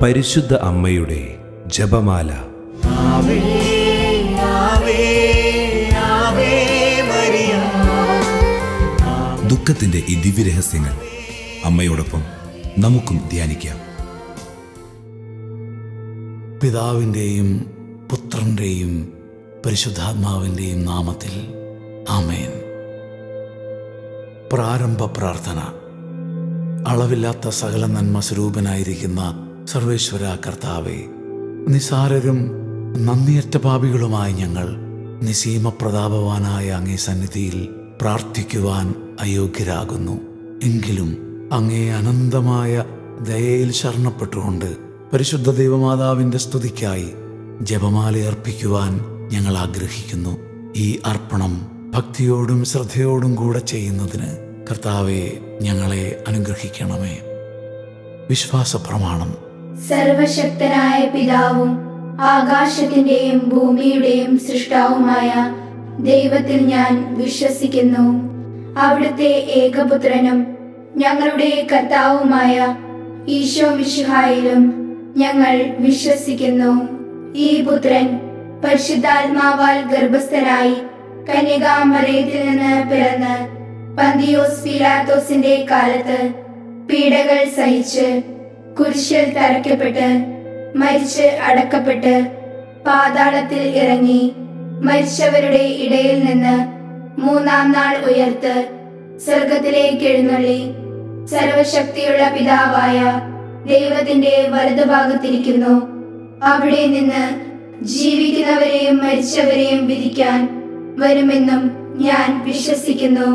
പരിശുദ്ധ അമ്മയുടെ ജപമാല ആവേ ആവേ ആവേ മരിയ ദുഃഖത്തിന്റെ ഈ ദിവ്യരഹസ്യങ്ങൾ അമ്മയോടൊപ്പം നമുക്കും ധ്യാനിക്കാം പിതാവിൻ്റെയും പുത്രൻ്റെയും പരിശുദ്ധാത്മാവിൻ്റെയും നാമത്തിൽ ആമേൻ പ്രാരംഭ പ്രാർത്ഥന അളവില്ലാത്ത സകല നന്മ സ്വരൂപനായിരിക്കുന്ന സർവേശ്വര കർത്താവെ നിസാരരും നന്ദിയറ്റ പാപികളുമായി ഞങ്ങൾ നിസീമ പ്രതാപവാനായ അങ്ങേ സന്നിധിയിൽ പ്രാർത്ഥിക്കുവാൻ അയോഗ്യരാകുന്നു എങ്കിലും അങ്ങേ അനന്തമായ ദയയിൽ ശരണപ്പെട്ടുകൊണ്ട് പരിശുദ്ധ ദൈവമാതാവിൻ്റെ സ്തുതിക്കായി ജപമാല അർപ്പിക്കുവാൻ ഞങ്ങൾ ആഗ്രഹിക്കുന്നു ഈ അർപ്പണം ഭക്തിയോടും ശ്രദ്ധയോടും കൂടെ ചെയ്യുന്നതിന് കർത്താവെ ഞങ്ങളെ അനുഗ്രഹിക്കണമേ വിശ്വാസ പ്രമാണം സർവശക്തനായ പിതാവും ആകാശത്തിന്റെയും ഭൂമിയുടെയും സൃഷ്ടാവുമായ ദൈവത്തിൽ ഞാൻ വിശ്വസിക്കുന്നു അവിടുത്തെ ഏകപുത്രനും ഞങ്ങളുടെ കർത്താവുമായ ഈശോ മിശിഹായിലും ഞങ്ങൾ വിശ്വസിക്കുന്നു ഈ പുത്രൻ പരിശുദ്ധാത്മാവാൽ ഗർഭസ്ഥനായി കന്യകാമറയത്തിൽ നിന്ന് പിറന്ന് പന്തിയോസ് പീലാത്തോസിന്റെ കാലത്ത് പീഡകൾ സഹിച്ച് കുരിശിൽ തറയ്ക്കപ്പെട്ട് മരിച്ച് അടക്കപ്പെട്ട് പാതാളത്തിൽ ഇറങ്ങി മരിച്ചവരുടെ ഇടയിൽ നിന്ന് മൂന്നാം നാൾ ഉയർത്ത് സ്വർഗത്തിലേക്ക് എഴുന്നള്ളി സർവശക്തിയുള്ള പിതാവായ ദൈവത്തിന്റെ വലതുഭാഗത്തിരിക്കുന്നു അവിടെ നിന്ന് ജീവിക്കുന്നവരെയും മരിച്ചവരെയും വിധിക്കാൻ വരുമെന്നും ഞാൻ വിശ്വസിക്കുന്നു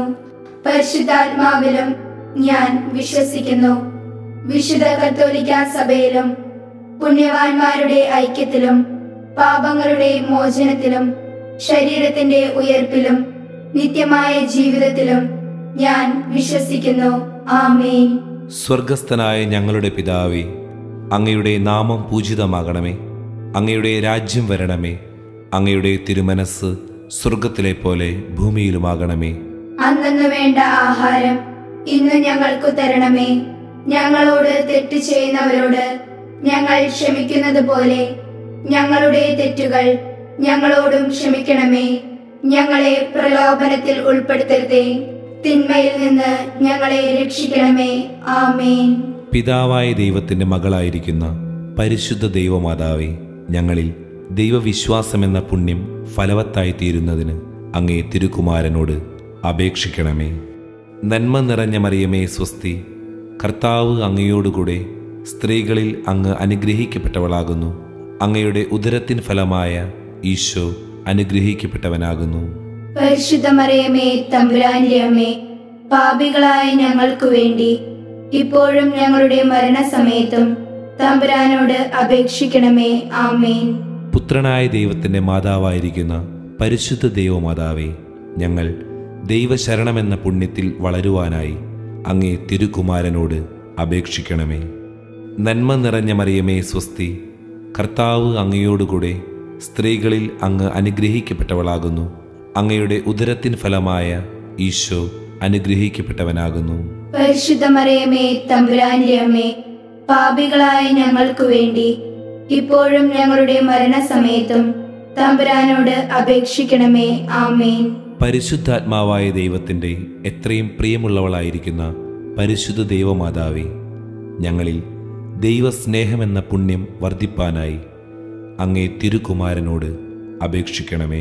പരിശുദ്ധാത്മാവിലും ഞാൻ വിശ്വസിക്കുന്നു വിശുദ്ധ കത്തോലിക്ക സഭയിലും പുണ്യവാന്മാരുടെ ഐക്യത്തിലും പാപങ്ങളുടെ മോചനത്തിലും ശരീരത്തിന്റെ ഉയർപ്പിലും നിത്യമായ ജീവിതത്തിലും ഞാൻ വിശ്വസിക്കുന്നു ആമേൻ സ്വർഗസ്ഥനായ ഞങ്ങളുടെ പിതാവേ അങ്ങയുടെ നാമം പൂജിതമാകണമേ അങ്ങയുടെ രാജ്യം വരണമേ അങ്ങയുടെ തിരുമനസ് സ്വർഗത്തിലെ പോലെ ഭൂമിയിലുമാകണമേ അന്നു വേണ്ട ആഹാരം ഇന്ന് ഞങ്ങൾക്കു തരണമേ ഞങ്ങളോട് തെറ്റ് ചെയ്യുന്നവരോട് ഞങ്ങൾ ക്ഷമിക്കുന്നത് പോലെ ഞങ്ങളുടെ തെറ്റുകൾ ഞങ്ങളോടും ക്ഷമിക്കണമേ ഞങ്ങളെ പ്രലോഭനത്തിൽ ഉൾപ്പെടുത്തരുതേ തിന്മയിൽ നിന്ന് ഞങ്ങളെ രക്ഷിക്കണമേ ആമേൻ പിതാവായ ദൈവത്തിന്റെ മകളായിരിക്കുന്ന പരിശുദ്ധ ദൈവമാതാവേ ഞങ്ങളിൽ ദൈവവിശ്വാസമെന്ന പുണ്യം ഫലവത്തായി തീരുന്നതിന് അങ്ങേ തിരുക്കുമാരനോട് അപേക്ഷിക്കണമേ നന്മ നിറഞ്ഞ മറിയമേ സ്വസ്തി കർത്താവ് അങ്ങയോടുകൂടെ സ്ത്രീകളിൽ അങ്ങ് അനുഗ്രഹിക്കപ്പെട്ടവളാകുന്നു അങ്ങയുടെ ഉദരത്തിൻ ഫലമായ ഈശോ അനുഗ്രഹിക്കപ്പെട്ടവനാകുന്നു പരിശുദ്ധ മറിയമേ തമ്പുരാന്റെ അമ്മേ പാപികളായ ഞങ്ങൾക്കു വേണ്ടി ഇപ്പോഴും ഞങ്ങളുടെ മരണസമയത്തും തമ്പുരാനോട് അപേക്ഷിക്കണമേ ആമേൻ പുത്രനായ ദൈവത്തിന്റെ മാതാവായിരിക്കുന്ന പരിശുദ്ധ ദൈവമാതാവേ ഞങ്ങൾ ദൈവശരണമെന്ന പുണ്യത്തിൽ വളരുവാനായി അങ്ങേ തിരുക്കുമാരനോട് അപേക്ഷിക്കണമേ നന്മ നിറഞ്ഞ മറിയമേ സ്വസ്തി കർത്താവ് അങ്ങയോടുകൂടെ സ്ത്രീകളിൽ അങ്ങ് അനുഗ്രഹിക്കപ്പെട്ടവളാകുന്നു അങ്ങയുടെ ഉദരത്തിൻ ഫലമായ ഈശോ അനുഗ്രഹിക്കപ്പെട്ടവനാകുന്നു പരിശുദ്ധ മറിയമേ തമ്പുരാന്റെ അമ്മേ പാപികളായ ഞങ്ങൾക്കു വേണ്ടി ഇപ്പോഴും ഞങ്ങളുടെ മരണസമയത്തും തമ്പുരാനോട് അപേക്ഷിക്കണമേ ആമേൻ പരിശുദ്ധാത്മാവായ ദൈവത്തിൻ്റെ എത്രയും പ്രിയമുള്ളവളായിരിക്കുന്ന പരിശുദ്ധ ദൈവമാതാവേ ഞങ്ങളിൽ ദൈവസ്നേഹമെന്ന പുണ്യം വർദ്ധിപ്പാനായി അങ്ങേ തിരുകുമാരനോട് അപേക്ഷിക്കണമേ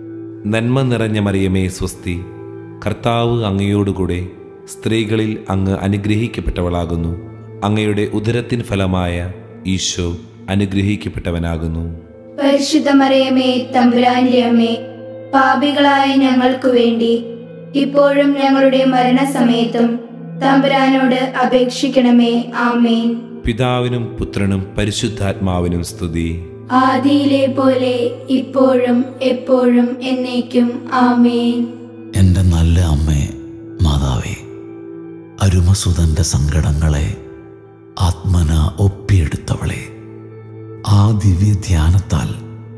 നന്മ നിറഞ്ഞ മറിയമേ സ്വസ്തി കർത്താവ് അങ്ങയോടുകൂടെ സ്ത്രീകളിൽ അങ്ങ് അനുഗ്രഹിക്കപ്പെട്ടവളാകുന്നു അങ്ങയുടെ ഉദരത്തിൻ ഫലമായ ഈശോ അനുഗ്രഹിക്കപ്പെട്ടവനാകുന്നു പരിശുദ്ധ മറിയമേ തമ്പുരാന്റെ അമ്മേ പാപികളായ ഞങ്ങൾക്കു വേണ്ടി ഇപ്പോഴും ഞങ്ങളുടെ മരണസമയത്തും തമ്പുരാനോട് അപേക്ഷിക്കണമേ ആമേൻ പിതാവിനും പുത്രനും പരിശുദ്ധാത്മാവിനും സ്തുതി ആദിയിലെ പോലെ ഇപ്പോഴും എപ്പോഴും എന്നേക്കും ആമേൻ എൻ്റെ നല്ല അമ്മേ മാതാവേ അരുമസുതൻ്റെ സങ്കടങ്ങളെ ആത്മന ഒപ്പിയെടുത്തവളെ ആ ദിവ്യ ധ്യാനത്താൽ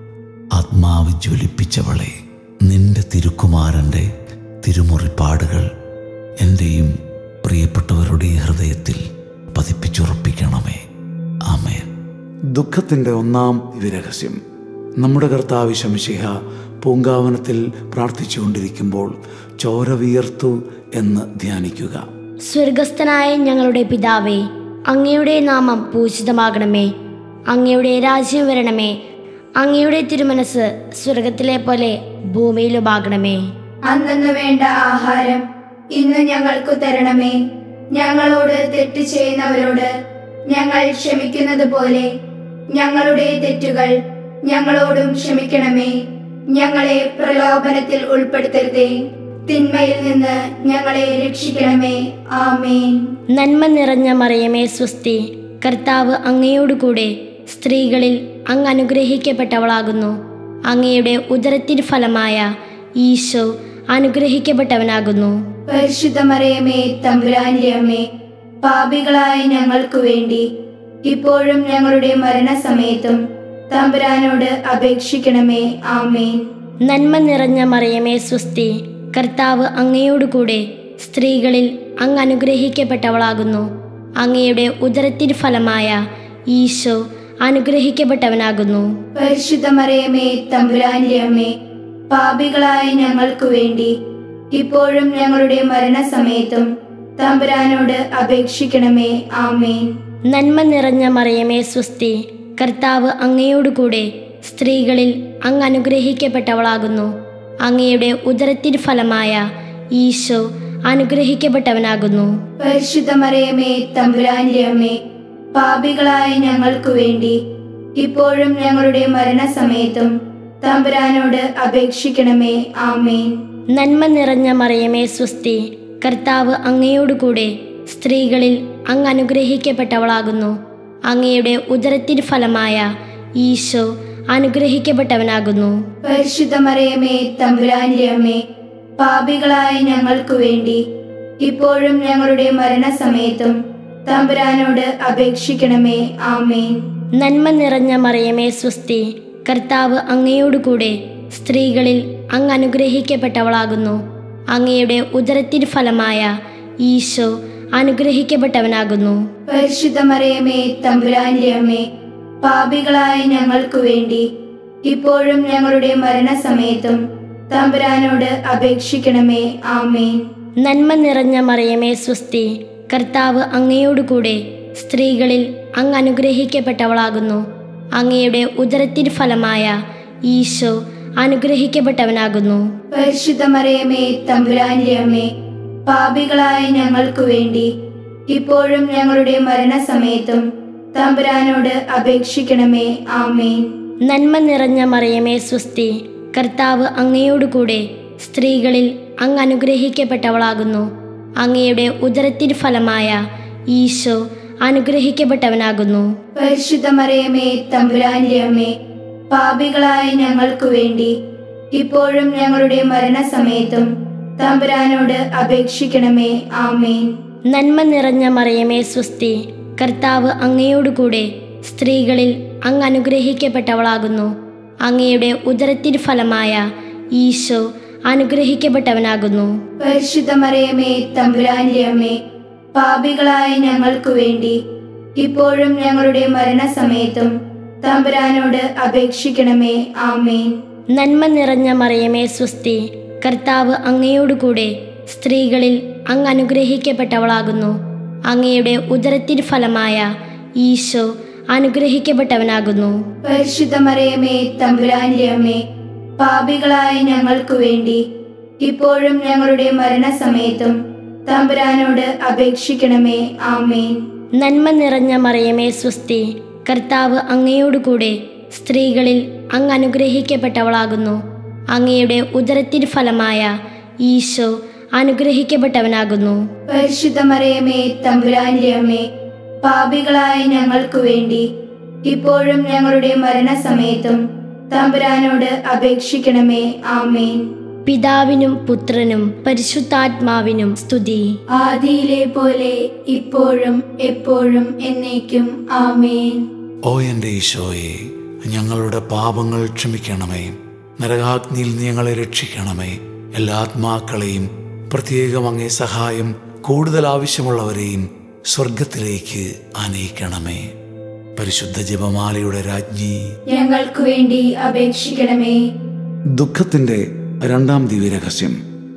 ആത്മാവ് ജ്വലിപ്പിച്ചവളെ നിന്റെ തിരുക്കുമാരൻ്റെ തിരുമുറിപ്പാടുകൾ എൻ്റെയും പ്രിയപ്പെട്ടവരുടെ ഹൃദയത്തിൽ പതിപ്പിച്ചുറപ്പിക്കണമേ ആമേൻ ദുഃഖത്തിൻ്റെ ഒന്നാം വിരഹസ്യം നമ്മുടെ കർത്താവ് ശംശിഹ പൂങ്കാവനത്തിൽ പ്രാർത്ഥിച്ചുകൊണ്ടിരിക്കുമ്പോൾ ചോര വിയർത്തു എന്ന് ധ്യാനിക്കുക സ്വർഗസ്ഥനായ ഞങ്ങളുടെ പിതാവേ അങ്ങയുടെ നാമം പൂജിതമാകണമേ അങ്ങയുടെ രാജ്യം വരണമേ അങ്ങയുടെ തിരുമനസ് സ്വർഗത്തിലെ പോലെ ഭൂമിയിലുമാകണമേ അന്നു വേണ്ട ആഹാരം ഇന്ന് ഞങ്ങൾക്കു തരണമേ ഞങ്ങളോട് തെറ്റ് ചെയ്യുന്നവരോട് ഞങ്ങൾ ക്ഷമിക്കുന്നത് പോലെ ഞങ്ങളുടെ തെറ്റുകൾ ഞങ്ങളോടും ക്ഷമിക്കണമേ ഞങ്ങളെ പ്രലോഭനത്തിൽ ഉൾപ്പെടുത്തരുതേ തിന്മയിൽ നിന്ന് ഞങ്ങളെ രക്ഷിക്കണമേ ആമേൻ നന്മ നിറഞ്ഞ മറിയമേ സ്വസ്തി കർത്താവ് അങ്ങയോടുകൂടെ സ്ത്രീകളിൽ അങ്ങ് അനുഗ്രഹിക്കപ്പെട്ടവളാകുന്നു അങ്ങയുടെ ഉദരത്തിൻ ഫലമായ ഈശോ അനുഗ്രഹിക്കപ്പെട്ടവനാകുന്നു പരിശുദ്ധ മറിയമേ തമ്പുരാന്റെ അമ്മേ പാപികളായ ഞങ്ങൾക്കു വേണ്ടി ഇപ്പോഴും ഞങ്ങളുടെ മരണസമയത്തും തമ്പുരാനോട് അപേക്ഷിക്കണമേ ആമേൻ നന്മ നിറഞ്ഞ മറിയമേ സ്വസ്തി കർത്താവ് അങ്ങയോടുകൂടെ സ്ത്രീകളിൽ അങ്ങ് അനുഗ്രഹിക്കപ്പെട്ടവളാകുന്നു അങ്ങയുടെ ഉദരത്തിൻ ഫലമായ ഈശോ അനുഗ്രഹിക്കപ്പെട്ടവനാകുന്നു പരിശുദ്ധ മറിയമേ തമ്പുരാന്റെ അമ്മേ പാപികളായ ഞങ്ങൾക്കു വേണ്ടി ഇപ്പോഴും ഞങ്ങളുടെ മരണസമയത്തും തമ്പുരാനോട് അപേക്ഷിക്കണമേ ആമേൻ നന്മ നിറഞ്ഞ മറിയമേ സ്വസ്തി കർത്താവ് അങ്ങയോടുകൂടെ സ്ത്രീകളിൽ അങ്ങ് അനുഗ്രഹിക്കപ്പെട്ടവളാകുന്നു അങ്ങയുടെ ഉദരത്തിൻ ഫലമായ ഈശോ അനുഗ്രഹിക്കപ്പെട്ടവനാകുന്നു പരിശുദ്ധ മറിയമേ തമ്പുരാന്റെ അമ്മേ പാപികളായ ഞങ്ങൾക്കു വേണ്ടി ഇപ്പോഴും ഞങ്ങളുടെ മരണസമയത്തും തമ്പുരാനോട് അപേക്ഷിക്കണമേ ആമേൻ നന്മ നിറഞ്ഞ മറിയമേ സ്വസ്തി കർത്താവ് അങ്ങയോടുകൂടെ സ്ത്രീകളിൽ അങ്ങ് അനുഗ്രഹിക്കപ്പെട്ടവളാകുന്നു അങ്ങയുടെ ഉദരത്തിൻ ഫലമായ ഈശോ അനുഗ്രഹിക്കപ്പെട്ടവനാകുന്നു പരിശുദ്ധ മറിയമേ തമ്പുരാന്റെ അമ്മേ പാപികളായ ഞങ്ങൾക്കു വേണ്ടി ഇപ്പോഴും ഞങ്ങളുടെ മരണസമയത്തും തമ്പുരാനോട് അപേക്ഷിക്കണമേ ആമേൻ നന്മ നിറഞ്ഞ മറിയമേ സ്വസ്തി കർത്താവ് അങ്ങയോടുകൂടെ സ്ത്രീകളിൽ അങ്ങ് അനുഗ്രഹിക്കപ്പെട്ടവളാകുന്നു അങ്ങയുടെ ഉദരത്തിൻ ഫലമായ ഈശോ അനുഗ്രഹിക്കപ്പെട്ടവനാകുന്നു പരിശുദ്ധ മറിയമേ തമ്പുരാന്റെ അമ്മേ പാപികളായ ഞങ്ങൾക്കു വേണ്ടി ഇപ്പോഴും ഞങ്ങളുടെ മരണസമയത്തും തമ്പുരാനോട് അപേക്ഷിക്കണമേ ആമേൻ നന്മ നിറഞ്ഞ മറിയമേ സ്വസ്തി കർത്താവ് അങ്ങയോടുകൂടെ സ്ത്രീകളിൽ അങ്ങ് അനുഗ്രഹിക്കപ്പെട്ടവളാകുന്നു അങ്ങയുടെ ഉദരത്തിൻ ഫലമായ ഈശോ അനുഗ്രഹിക്കപ്പെട്ടവനാകുന്നു പരിശുദ്ധ മറിയമേ തമ്പുരാന്റെ അമ്മേ പാപികളായ ഞങ്ങൾക്കു വേണ്ടി ഇപ്പോഴും ഞങ്ങളുടെ മരണസമയത്തും തമ്പുരാനോട് അപേക്ഷിക്കണമേ ആമേൻ നന്മ നിറഞ്ഞ മറിയമേ സ്വസ്തി കർത്താവ് അങ്ങയോടുകൂടെ സ്ത്രീകളിൽ അങ്ങ് അനുഗ്രഹിക്കപ്പെട്ടവളാകുന്നു അങ്ങയുടെ ഉദരത്തിൻ ഫലമായ ഈശോ അനുഗ്രഹിക്കപ്പെട്ടവനാകുന്നു പരിശുദ്ധ മറിയമേ തമ്പുരാന്റെ അമ്മേ പാപികളായ ഞങ്ങൾക്കു വേണ്ടി ഇപ്പോഴും ഞങ്ങളുടെ മരണസമയത്തും തമ്പുരാനോട് അപേക്ഷിക്കണമേ ആമേൻ നന്മ നിറഞ്ഞ മറിയമേ സ്വസ്തി കർത്താവ് അങ്ങയോടുകൂടെ സ്ത്രീകളിൽ അങ്ങ് അനുഗ്രഹിക്കപ്പെട്ടവളാകുന്നു അങ്ങയുടെ ഉദരത്തിൻ ഫലമായ ഈശോ അനുഗ്രഹിക്കപ്പെട്ടവനാകുന്നു പരിശുദ്ധ മറിയമേ തമ്പുരാന്റെ അമ്മേ പാപികളായ ഞങ്ങൾക്കു വേണ്ടി ഇപ്പോഴും ഞങ്ങളുടെ മരണസമയത്തും തമ്പുരാനോട് അപേക്ഷിക്കണമേ ആമേൻ നന്മ നിറഞ്ഞ മറിയമേ സ്വസ്തി കർത്താവ് അങ്ങയോടുകൂടെ സ്ത്രീകളിൽ അങ്ങ് അനുഗ്രഹിക്കപ്പെട്ടവളാകുന്നു അങ്ങയുടെ ഉദരത്തിൻ ഫലമായ ഈശോ അനുഗ്രഹിക്കപ്പെട്ടവനാകുന്നു പരിശുദ്ധ മറിയമേ തമ്പുരാന്റെ അമ്മേ പാപികളായ ഞങ്ങൾക്കു വേണ്ടി ഇപ്പോഴും ഞങ്ങളുടെ മരണസമയത്തും തമ്പുരാനോട് അപേക്ഷിക്കണമേ ആമേൻ നന്മ നിറഞ്ഞ മറിയമേ സ്വസ്തി കർത്താവ് അങ്ങയോടുകൂടെ സ്ത്രീകളിൽ അങ്ങ് അനുഗ്രഹിക്കപ്പെട്ടവളാകുന്നു അങ്ങയുടെ ഉദരത്തിൻ ഫലമായ ഈശോ അനുഗ്രഹിക്കപ്പെട്ടവനാകുന്നു പരിശുദ്ധ മറിയമേ തമ്പുരാന്റെ അമ്മേ പാപികളായ ഞങ്ങൾക്കു വേണ്ടി ഇപ്പോഴും ഞങ്ങളുടെ മരണസമയത്തും തമ്പുരാനോട് അപേക്ഷിക്കണമേ ആമേൻ പിതാവിനും പുത്രനും പരിശുദ്ധാത്മാവിനും സ്തുതി ആദിയിലെ പോലെ ഇപ്പോഴും എപ്പോഴും എന്നേക്കും ആമേൻ ഓ എൻ്റെ ഈശോയെ ഞങ്ങളുടെ പാപങ്ങൾ ക്ഷമിക്കണമേ നരകാഗ്നിയിൽ നീ ഞങ്ങളെ രക്ഷിക്കണമേ എല്ലാ ആത്മാക്കളെയും പ്രത്യേകം അങ്ങേ സഹായം കൂടുതൽ ആവശ്യമുള്ളവരെയും സ്വർഗത്തിലേക്ക് ആനയിക്കണമേ പരിശുദ്ധ ജപമാലയുടെ രാജ്ഞി ഞങ്ങൾക്കു വേണ്ടി അപേക്ഷിക്കണമേ ദുഃഖത്തിന്റെ രണ്ടാം ദിവ്യരഹസ്യം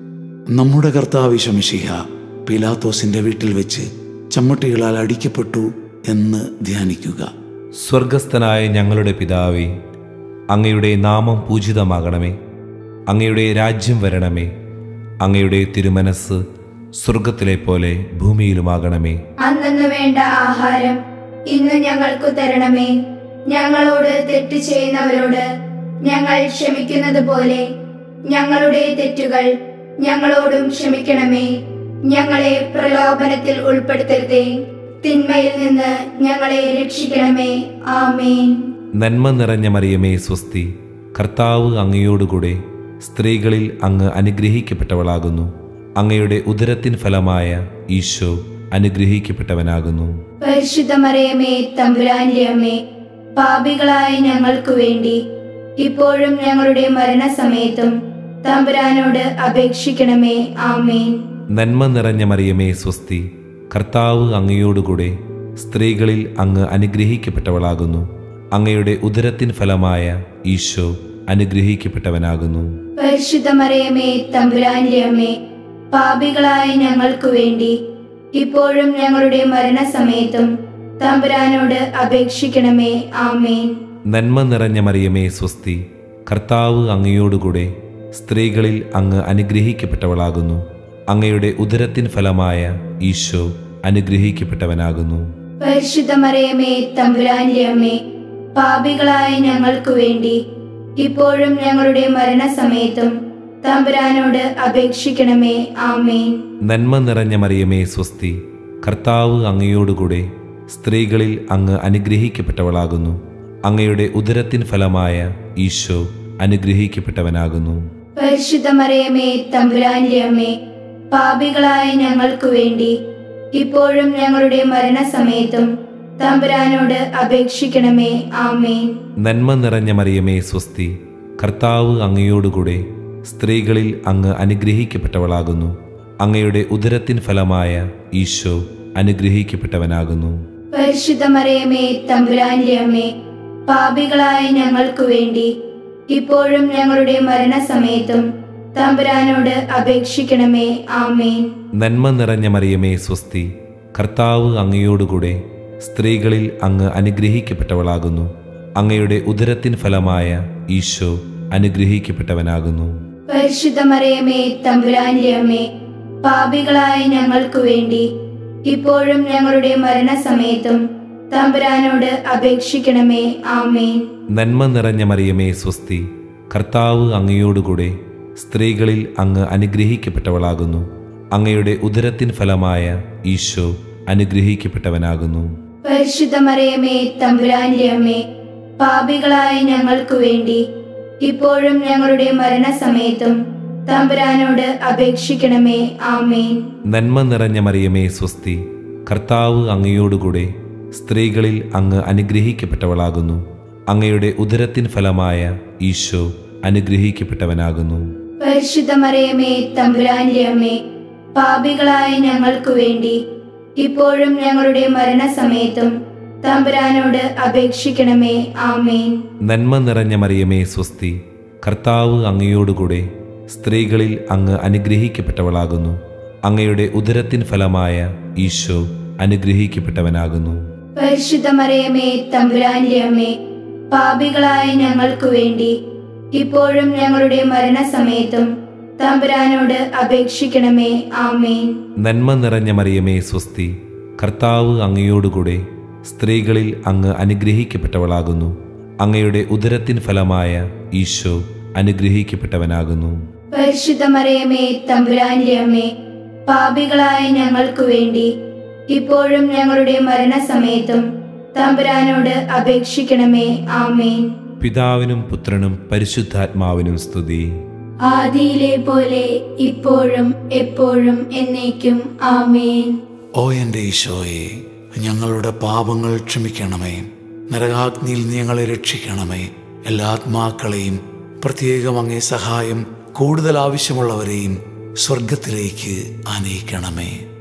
നമ്മുടെ കർത്താവ് ശമിഷിഹ പിലാത്തോസിന്റെ വീട്ടിൽ വെച്ച് ചമ്മട്ടികളാൽ അടിക്കപ്പെട്ടു എന്ന് ധ്യാനിക്കുക സ്വർഗസ്ഥനായ ഞങ്ങളുടെ പിതാവേ അങ്ങയുടെ നാമം പൂജിതമാകണമേ അങ്ങയുടെ രാജ്യം വരണമേ അങ്ങയുടെ തിരുമനസ് സ്വർഗത്തിലെ പോലെ ഭൂമിയിലുമാകണമേ അന്നു വേണ്ട ആഹാരം ഇന്ന് ഞങ്ങൾക്കു തരണമേ ഞങ്ങളോട് തെറ്റ് ചെയ്യുന്നവരോട് ഞങ്ങൾ ക്ഷമിക്കുന്നത് പോലെ ഞങ്ങളുടെ തെറ്റുകൾ ഞങ്ങളോടും ക്ഷമിക്കണമേ ഞങ്ങളെ പ്രലോഭനത്തിൽ ഉൾപ്പെടുത്തരുതേ തിന്മയിൽ നിന്ന് ഞങ്ങളെ രക്ഷിക്കണമേ ആമേൻ നന്മ നിറഞ്ഞ മറിയമേ സ്വസ്തി കർത്താവ് അങ്ങയോടുകൂടെ സ്ത്രീകളിൽ അങ്ങ് അനുഗ്രഹിക്കപ്പെട്ടവളാകുന്നു അങ്ങയുടെ ഉദരത്തിൻ ഫലമായ ഈശോ അനുഗ്രഹിക്കപ്പെട്ടവനാകുന്നു പരിശുദ്ധ മറിയമേ തമ്പുരാന്റെ അമ്മേ പാപികളായ ഞങ്ങൾക്കു വേണ്ടി ഇപ്പോഴും ഞങ്ങളുടെ മരണസമയത്തും തമ്പുരാനോട് അപേക്ഷിക്കണമേ ആമേൻ നന്മ നിറഞ്ഞ മറിയമേ സ്വസ്തി കർത്താവ് അങ്ങയോടുകൂടെ സ്ത്രീകളിൽ അങ്ങ് അനുഗ്രഹിക്കപ്പെട്ടവളാകുന്നു അങ്ങയുടെ ഉദരത്തിൻ ഫലമായ ഈശോ അനുഗ്രഹിക്കപ്പെട്ടവനാകുന്നു പരിശുദ്ധ മറിയമേ തമ്പുരാന്റെ അമ്മേ പാപികളായ ഞങ്ങൾക്കു വേണ്ടി ഇപ്പോഴും ഞങ്ങളുടെ മരണസമയത്തും തമ്പുരാനോട് അപേക്ഷിക്കണമേ ആമേൻ നന്മ നിറഞ്ഞ മറിയമേ സ്വസ്തി കർത്താവ് അങ്ങയോടുകൂടെ സ്ത്രീകളിൽ അങ്ങ് അനുഗ്രഹിക്കപ്പെട്ടവളാകുന്നു അങ്ങയുടെ ഉദരത്തിൻ ഫലമായ ഈശോ അനുഗ്രഹിക്കപ്പെട്ടവനാകുന്നു പരിശുദ്ധ മറിയമേ തമ്പുരാന്റെ അമ്മേ പാപികളായ ഞങ്ങൾക്കു വേണ്ടി ഇപ്പോഴും ഞങ്ങളുടെ മരണസമയത്തും തമ്പുരാനോട് അപേക്ഷിക്കണമേ ആമേൻ നന്മ നിറഞ്ഞ മറിയമേ സ്വസ്തി കർത്താവ് അങ്ങയോടുകൂടെ സ്ത്രീകളിൽ അങ്ങ് അനുഗ്രഹിക്കപ്പെട്ടവളാകുന്നു അങ്ങയുടെ ഉദരത്തിൻ ഫലമായ ഈശോ അനുഗ്രഹിക്കപ്പെട്ടവനാകുന്നു പരിശുദ്ധ മറിയമേ തമ്പുരാന്റെ അമ്മേ പാപികളായ ഞങ്ങൾക്കു വേണ്ടി ഇപ്പോഴും ഞങ്ങളുടെ മരണസമയത്തും തമ്പുരാനോട് അപേക്ഷിക്കണമേ ആമേൻ നന്മ നിറഞ്ഞ മറിയമേ സ്വസ്തി കർത്താവ് അങ്ങയോടുകൂടെ സ്ത്രീകളിൽ അങ്ങ് അനുഗ്രഹിക്കപ്പെട്ടവളാകുന്നു അങ്ങയുടെ ഉദരത്തിൻ ഫലമായ ഈശോ അനുഗ്രഹിക്കപ്പെട്ടവനാകുന്നു പരിശുദ്ധ മറിയമേ തമ്പുരാന്റെ അമ്മേ പാപികളായ ഞങ്ങൾക്കു വേണ്ടി ഇപ്പോഴും ഞങ്ങളുടെ മരണസമയത്തും തമ്പുരാനോട് അപേക്ഷിക്കണമേ ആമേൻ നന്മ നിറഞ്ഞ മറിയമേ സ്വസ്തി കർത്താവ് അങ്ങയോടുകൂടെ സ്ത്രീകളിൽ അങ്ങ് അനുഗ്രഹിക്കപ്പെട്ടവളാകുന്നു അങ്ങയുടെ ഉദരത്തിൻ ഫലമായ ഈശോ അനുഗ്രഹിക്കപ്പെട്ടവനാകുന്നു പരിശുദ്ധ മറിയമേ തമ്പുരാന്റെ അമ്മേ പാപികളായ ഞങ്ങൾക്കു വേണ്ടി ഇപ്പോഴും ഞങ്ങളുടെ മരണസമയത്തും തമ്പുരാനോട് അപേക്ഷിക്കണമേ ആമേൻ നന്മ നിറഞ്ഞ മറിയമേ സ്വസ്തി കർത്താവ് അങ്ങയോടുകൂടെ സ്ത്രീകളിൽ അങ്ങ് അനുഗ്രഹിക്കപ്പെട്ടവളാകുന്നു അങ്ങയുടെ ഉദരത്തിൻ ഫലമായ ഈശോ അനുഗ്രഹിക്കപ്പെട്ടവനാകുന്നു പരിശുദ്ധ മറിയമേ തമ്പുരാന്റെ അമ്മേ പാപികളായ ഞങ്ങൾക്കു വേണ്ടി ഇപ്പോഴും ഞങ്ങളുടെ മരണസമയത്തും തമ്പുരാനോട് അപേക്ഷിക്കണമേ ആമേൻ നന്മ നിറഞ്ഞ മറിയമേ സ്വസ്തി കർത്താവ് അങ്ങയോടുകൂടെ സ്ത്രീകളിൽ അങ്ങ് അനുഗ്രഹിക്കപ്പെട്ടവളാകുന്നു അങ്ങയുടെ ഉദരത്തിൻ ഫലമായ ഈശോ അനുഗ്രഹിക്കപ്പെട്ടവനാകുന്നു പരിശുദ്ധ മറിയമേ തമ്പുരാന്റെ അമ്മേ പാപികളായ ഞങ്ങൾക്കു വേണ്ടി ഇപ്പോഴും ഞങ്ങളുടെ മരണസമയത്തും തമ്പുരാനോട് അപേക്ഷിക്കണമേ ആമേൻ നന്മ നിറഞ്ഞ മറിയമേ സ്വസ്തി കർത്താവ് അങ്ങയോടുകൂടെ സ്ത്രീകളിൽ അങ്ങ് അനുഗ്രഹിക്കപ്പെട്ടവളാകുന്നു അങ്ങയുടെ ഉദരത്തിൻ ഫലമായ ഈശോ അനുഗ്രഹിക്കപ്പെട്ടവനാകുന്നു പരിശുദ്ധ മറിയമേ തമ്പുരാന്റെ അമ്മേ പാപികളായ ഞങ്ങൾക്കു വേണ്ടി ഇപ്പോഴും ഞങ്ങളുടെ മരണസമയത്തും തമ്പുരാനോട് അപേക്ഷിക്കണമേ ആമേൻ നന്മ നിറഞ്ഞ മറിയമേ സ്വസ്തി കർത്താവ് അങ്ങയോടുകൂടെ സ്ത്രീകളിൽ അങ്ങ് അനുഗ്രഹിക്കപ്പെട്ടവളാകുന്നു അങ്ങയുടെ ഉദരത്തിൻ ഫലമായ ഈശോ അനുഗ്രഹിക്കപ്പെട്ടവനാകുന്നു പരിശുദ്ധ മറിയമേ തമ്പുരാന്റെ അമ്മേ പാപികളായ ഞങ്ങൾക്കു വേണ്ടി ഇപ്പോഴും ഞങ്ങളുടെ മരണസമയത്തും തമ്പുരാനോട് അപേക്ഷിക്കണമേ ആമേൻ പിതാവിനും പുത്രനും പരിശുദ്ധാത്മാവിനും സ്തുതി ആദിയിലെ പോലെ ഇപ്പോഴും എപ്പോഴും എന്നേക്കും ആമേൻ ഓ എൻ്റെ ഈശോയെ ഞങ്ങളുടെ പാപങ്ങൾ ക്ഷമിക്കണമേ നരകാഗ്നിയിൽ നീ ഞങ്ങളെ രക്ഷിക്കണമേ എല്ലാ ആത്മാക്കളെയും പ്രത്യേകം അങ്ങേ സഹായം കൂടുതൽ ആവശ്യമുള്ളവരെയും സ്വർഗത്തിലേക്ക് ആനയിക്കണമേ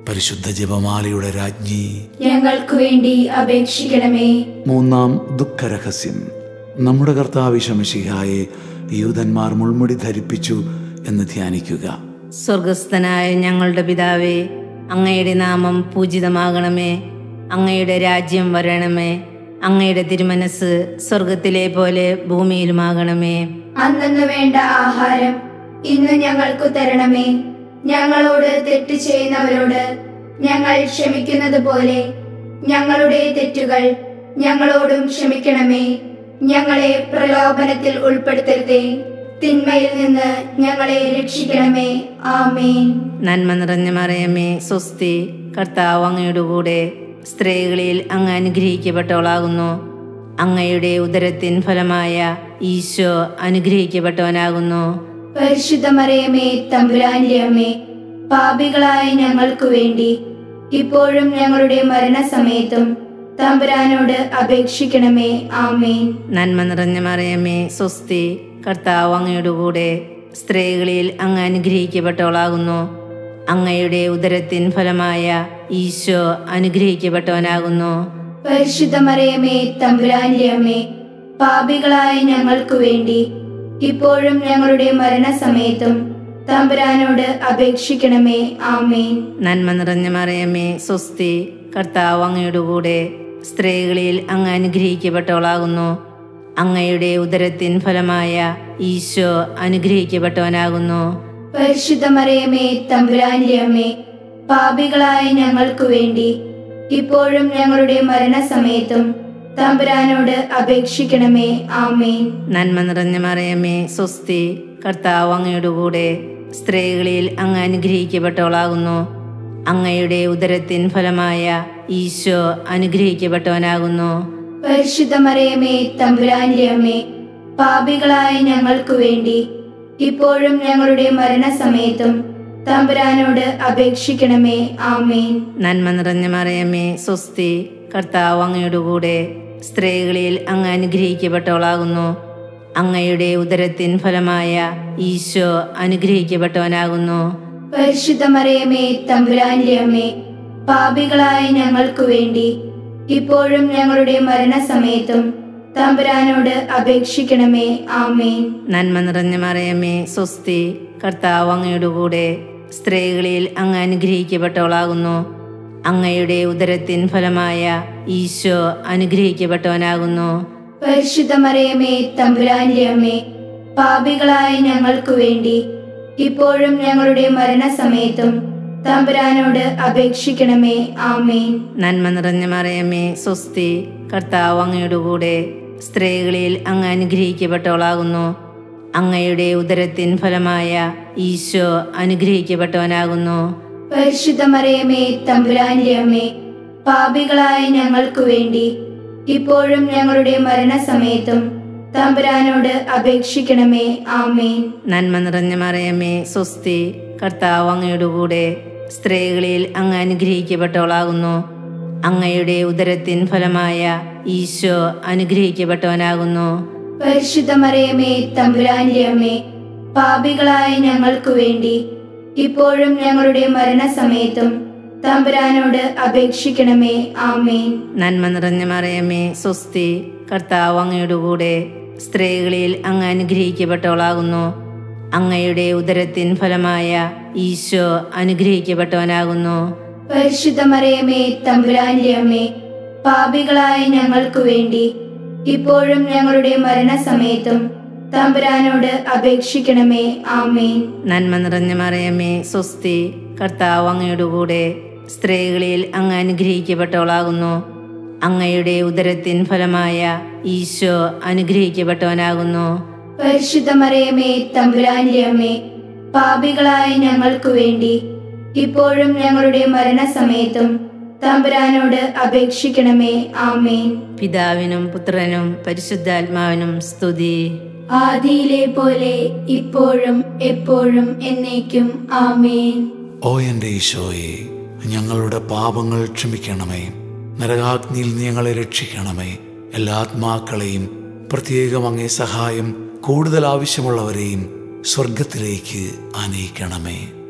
പരിശുദ്ധ ജപമാലയുടെ രാജ്ഞി ഞങ്ങൾക്കു വേണ്ടി അപേക്ഷിക്കണമേ മൂന്നാം ദുഃഖരഹസ്യം നമ്മുടെ കർത്താവ് ശമശിഹായെ യൂതന്മാർ മുൾമുടി ധരിപ്പിച്ചു എന്ന് ധ്യാനിക്കുക സ്വർഗസ്ഥനായ ഞങ്ങളുടെ പിതാവേ അങ്ങയുടെ നാമം പൂജിതമാകണമേ അങ്ങയുടെ രാജ്യം വരണമേ അങ്ങയുടെ തിരുമനസ് സ്വർഗത്തിലെ പോലെ ഭൂമിയിലുമാകണമേ അന്നു വേണ്ട ആഹാരം ഇന്ന് ഞങ്ങൾക്കു തരണമേ ഞങ്ങളോട് തെറ്റ് ചെയ്യുന്നവരോട് ഞങ്ങൾ ക്ഷമിക്കുന്നത് പോലെ ഞങ്ങളുടെ തെറ്റുകൾ ഞങ്ങളോടും ക്ഷമിക്കണമേ ഞങ്ങളെ പ്രലോഭനത്തിൽ ഉൾപ്പെടുത്തരുതേ തിന്മയിൽ നിന്ന് ഞങ്ങളെ രക്ഷിക്കണമേ ആമേൻ നന്മ നിറഞ്ഞ മറിയമേ സ്വസ്തി കർത്താവ് അങ്ങയുടെ കൂടെ സ്ത്രീകളിൽ അങ്ങ് അനുഗ്രഹിക്കപ്പെട്ടവളാകുന്നു അങ്ങയുടെ ഉദരത്തിൻ ഫലമായ ഈശോ അനുഗ്രഹിക്കപ്പെട്ടവനാകുന്നു പരിശുദ്ധ മറിയമേ തമ്പുരാന്റെ അമ്മേ പാപികളായ ഞങ്ങൾക്കു വേണ്ടി ഇപ്പോഴും ഞങ്ങളുടെ മരണസമയത്തും തമ്പുരാനോട് അപേക്ഷിക്കണമേ ആമേൻ നന്മ നിറഞ്ഞ മറിയമേ സ്വസ്തി കർത്താവ് അങ്ങയുടെ കൂടെ സ്ത്രീകളിൽ അങ്ങ് അനുഗ്രഹിക്കപ്പെട്ടവളാകുന്നു അങ്ങയുടെ ഉദരത്തിൻ ഫലമായ ഈശോ അനുഗ്രഹിക്കപ്പെട്ടവനാകുന്നു പരിശുദ്ധ മറിയമേ തമ്പുരാന്റെ അമ്മേ പാപികളായ ഞങ്ങൾക്കു വേണ്ടി ഇപ്പോഴും ഞങ്ങളുടെ മരണസമയത്തും തമ്പുരാനോട് അപേക്ഷിക്കണമേ ആമേൻ നന്മ നിറഞ്ഞ മറിയമേ സ്വസ്തി കർത്താവ് അങ്ങയുടെ കൂടെ സ്ത്രീകളിൽ അങ്ങ് അനുഗ്രഹിക്കപ്പെട്ടവളാകുന്നു അങ്ങയുടെ ഉദരത്തിൻ ഫലമായ ഈശോ അനുഗ്രഹിക്കപ്പെട്ടവനാകുന്നു പരിശുദ്ധ മറിയമേ തമ്പുരാന്റെ അമ്മേ പാപികളായ ഞങ്ങൾക്കു വേണ്ടി ഇപ്പോഴും ഞങ്ങളുടെ മരണസമയത്തും തമ്പുരാനോട് അപേക്ഷിക്കണമേ ആമേൻ നന്മ നിറഞ്ഞ മറിയമേ സ്വസ്തി കർത്താവ് അങ്ങയുടെ കൂടെ സ്ത്രീകളിൽ അങ്ങ് അനുഗ്രഹിക്കപ്പെട്ടവളാകുന്നു അങ്ങയുടെ ഉദരത്തിൻ ഫലമായ ഈശോ അനുഗ്രഹിക്കപ്പെട്ടവനാകുന്നു പരിശുദ്ധ മറിയമേ തമ്പുരാന്റെ അമ്മേ പാപികളായ ഞങ്ങൾക്കു വേണ്ടി ഇപ്പോഴും ഞങ്ങളുടെ മരണസമയത്തും തമ്പുരാനോട് അപേക്ഷിക്കണമേ ആമേൻ നന്മ നിറഞ്ഞ മറിയമേ സ്വസ്തി കർത്താവ് അങ്ങയുടെ കൂടെ സ്ത്രീകളിൽ അങ്ങ് അനുഗ്രഹിക്കപ്പെട്ടവളാകുന്നു അങ്ങയുടെ ഉദരത്തിൻ ഫലമായ ഈശോ അനുഗ്രഹിക്കപ്പെട്ടവനാകുന്നു പരിശുദ്ധ മറിയമേ തമ്പുരാന്റെ അമ്മേ പാപികളായ ഞങ്ങൾക്കു വേണ്ടി ഇപ്പോഴും ഞങ്ങളുടെ മരണസമയത്തും തമ്പുരാനോട് അപേക്ഷിക്കണമേ ആമേൻ നന്മ നിറഞ്ഞ മറിയമേ സ്വസ്തി കർത്താവ് അങ്ങയുടെ കൂടെ സ്ത്രീകളിൽ അങ്ങ് അനുഗ്രഹിക്കപ്പെട്ടവളാകുന്നു അങ്ങയുടെ ഉദരത്തിൻ ഫലമായ ഈശോ അനുഗ്രഹിക്കപ്പെട്ടവനാകുന്നു പരിശുദ്ധ മറിയമേ തമ്പുരാന്റെ അമ്മേ പാപികളായ ഞങ്ങൾക്കു വേണ്ടി ഇപ്പോഴും ഞങ്ങളുടെ മരണസമയത്തും തമ്പുരാനോട് അപേക്ഷിക്കണമേ ആമേൻ നന്മ നിറഞ്ഞ മറിയമേ സ്വസ്തി കർത്താവ് അങ്ങയുടെ കൂടെ സ്ത്രീകളിൽ അങ്ങ് അനുഗ്രഹിക്കപ്പെട്ടവളാകുന്നു അങ്ങയുടെ ഉദരത്തിൻ ഫലമായ ഈശോ അനുഗ്രഹിക്കപ്പെട്ടവനാകുന്നു പരിശുദ്ധ മറിയമേ തമ്പുരാന്റെ അമ്മേ പാപികളായ ഞങ്ങൾക്കു വേണ്ടി ഇപ്പോഴും ഞങ്ങളുടെ മരണസമയത്തും തമ്പുരാനോട് അപേക്ഷിക്കണമേ ആമേൻ നന്മ നിറഞ്ഞ മറിയമേ സ്വസ്തി കർത്താവ് അങ്ങയുടെ കൂടെ സ്ത്രീകളിൽ അങ്ങ് അനുഗ്രഹിക്കപ്പെട്ടവളാകുന്നു അങ്ങയുടെ ഉദരത്തിൻ ഫലമായ ഈശോ അനുഗ്രഹിക്കപ്പെട്ടവനാകുന്നു പരിശുദ്ധ മറിയമേ തമ്പുരാന്റെ അമ്മേ പാപികളായ ഞങ്ങൾക്കു വേണ്ടി ഇപ്പോഴും ഞങ്ങളുടെ മരണസമയത്തും തമ്പുരാനോട് അപേക്ഷിക്കണമേ ആമേൻ നന്മ നിറഞ്ഞ മറിയമേ സ്വസ്തി കർത്താവ് അങ്ങയുടെ കൂടെ സ്ത്രീകളിൽ അങ്ങ് അനുഗ്രഹിക്കപ്പെട്ടവളാകുന്നു അങ്ങയുടെ ഉദരത്തിൻ ഫലമായ ഈശോ അനുഗ്രഹിക്കപ്പെട്ടവനാകുന്നു പരിശുദ്ധ മറിയമേ തമ്പുരാന്റെ അമ്മേ പാപികളായ ഞങ്ങൾക്കു വേണ്ടി ഇപ്പോഴും ഞങ്ങളുടെ മരണസമയത്തും തമ്പുരാനോട് അപേക്ഷിക്കണമേ ആമേൻ നന്മ നിറഞ്ഞ മറിയമേ സ്വസ്തി കർത്താവ് അങ്ങയുടെ കൂടെ സ്ത്രീകളിൽ അങ്ങ് അനുഗ്രഹിക്കപ്പെട്ടവളാകുന്നു അങ്ങയുടെ ഉദരത്തിൻ ഫലമായ ഈശോ അനുഗ്രഹിക്കപ്പെട്ടവനാകുന്നു പരിശുദ്ധ മറിയമേ തമ്പുരാന്റെ അമ്മേ പാപികളായ ഞങ്ങൾക്കു വേണ്ടി ഇപ്പോഴും ഞങ്ങളുടെ മരണസമയത്തും തമ്പുരാനോട് അപേക്ഷിക്കണമേ ആമേൻ പിതാവിനും പുത്രനും പരിശുദ്ധാത്മാവിനും സ്തുതി ആദിയിലെ പോലെ ഇപ്പോഴും എപ്പോഴും എന്നേക്കും ആമേൻ ഓ എൻ്റെ ഈശോയെ ഞങ്ങളുടെ പാപങ്ങൾ ക്ഷമിക്കണമേ നരകാഗ്നിയിൽ നീ ഞങ്ങളെ രക്ഷിക്കണമേ എല്ലാ ആത്മാക്കളെയും പ്രത്യേകം അങ്ങേ സഹായം കൂടുതൽ ആവശ്യമുള്ളവരെയും സ്വർഗത്തിലേക്ക് ആനയിക്കണമേ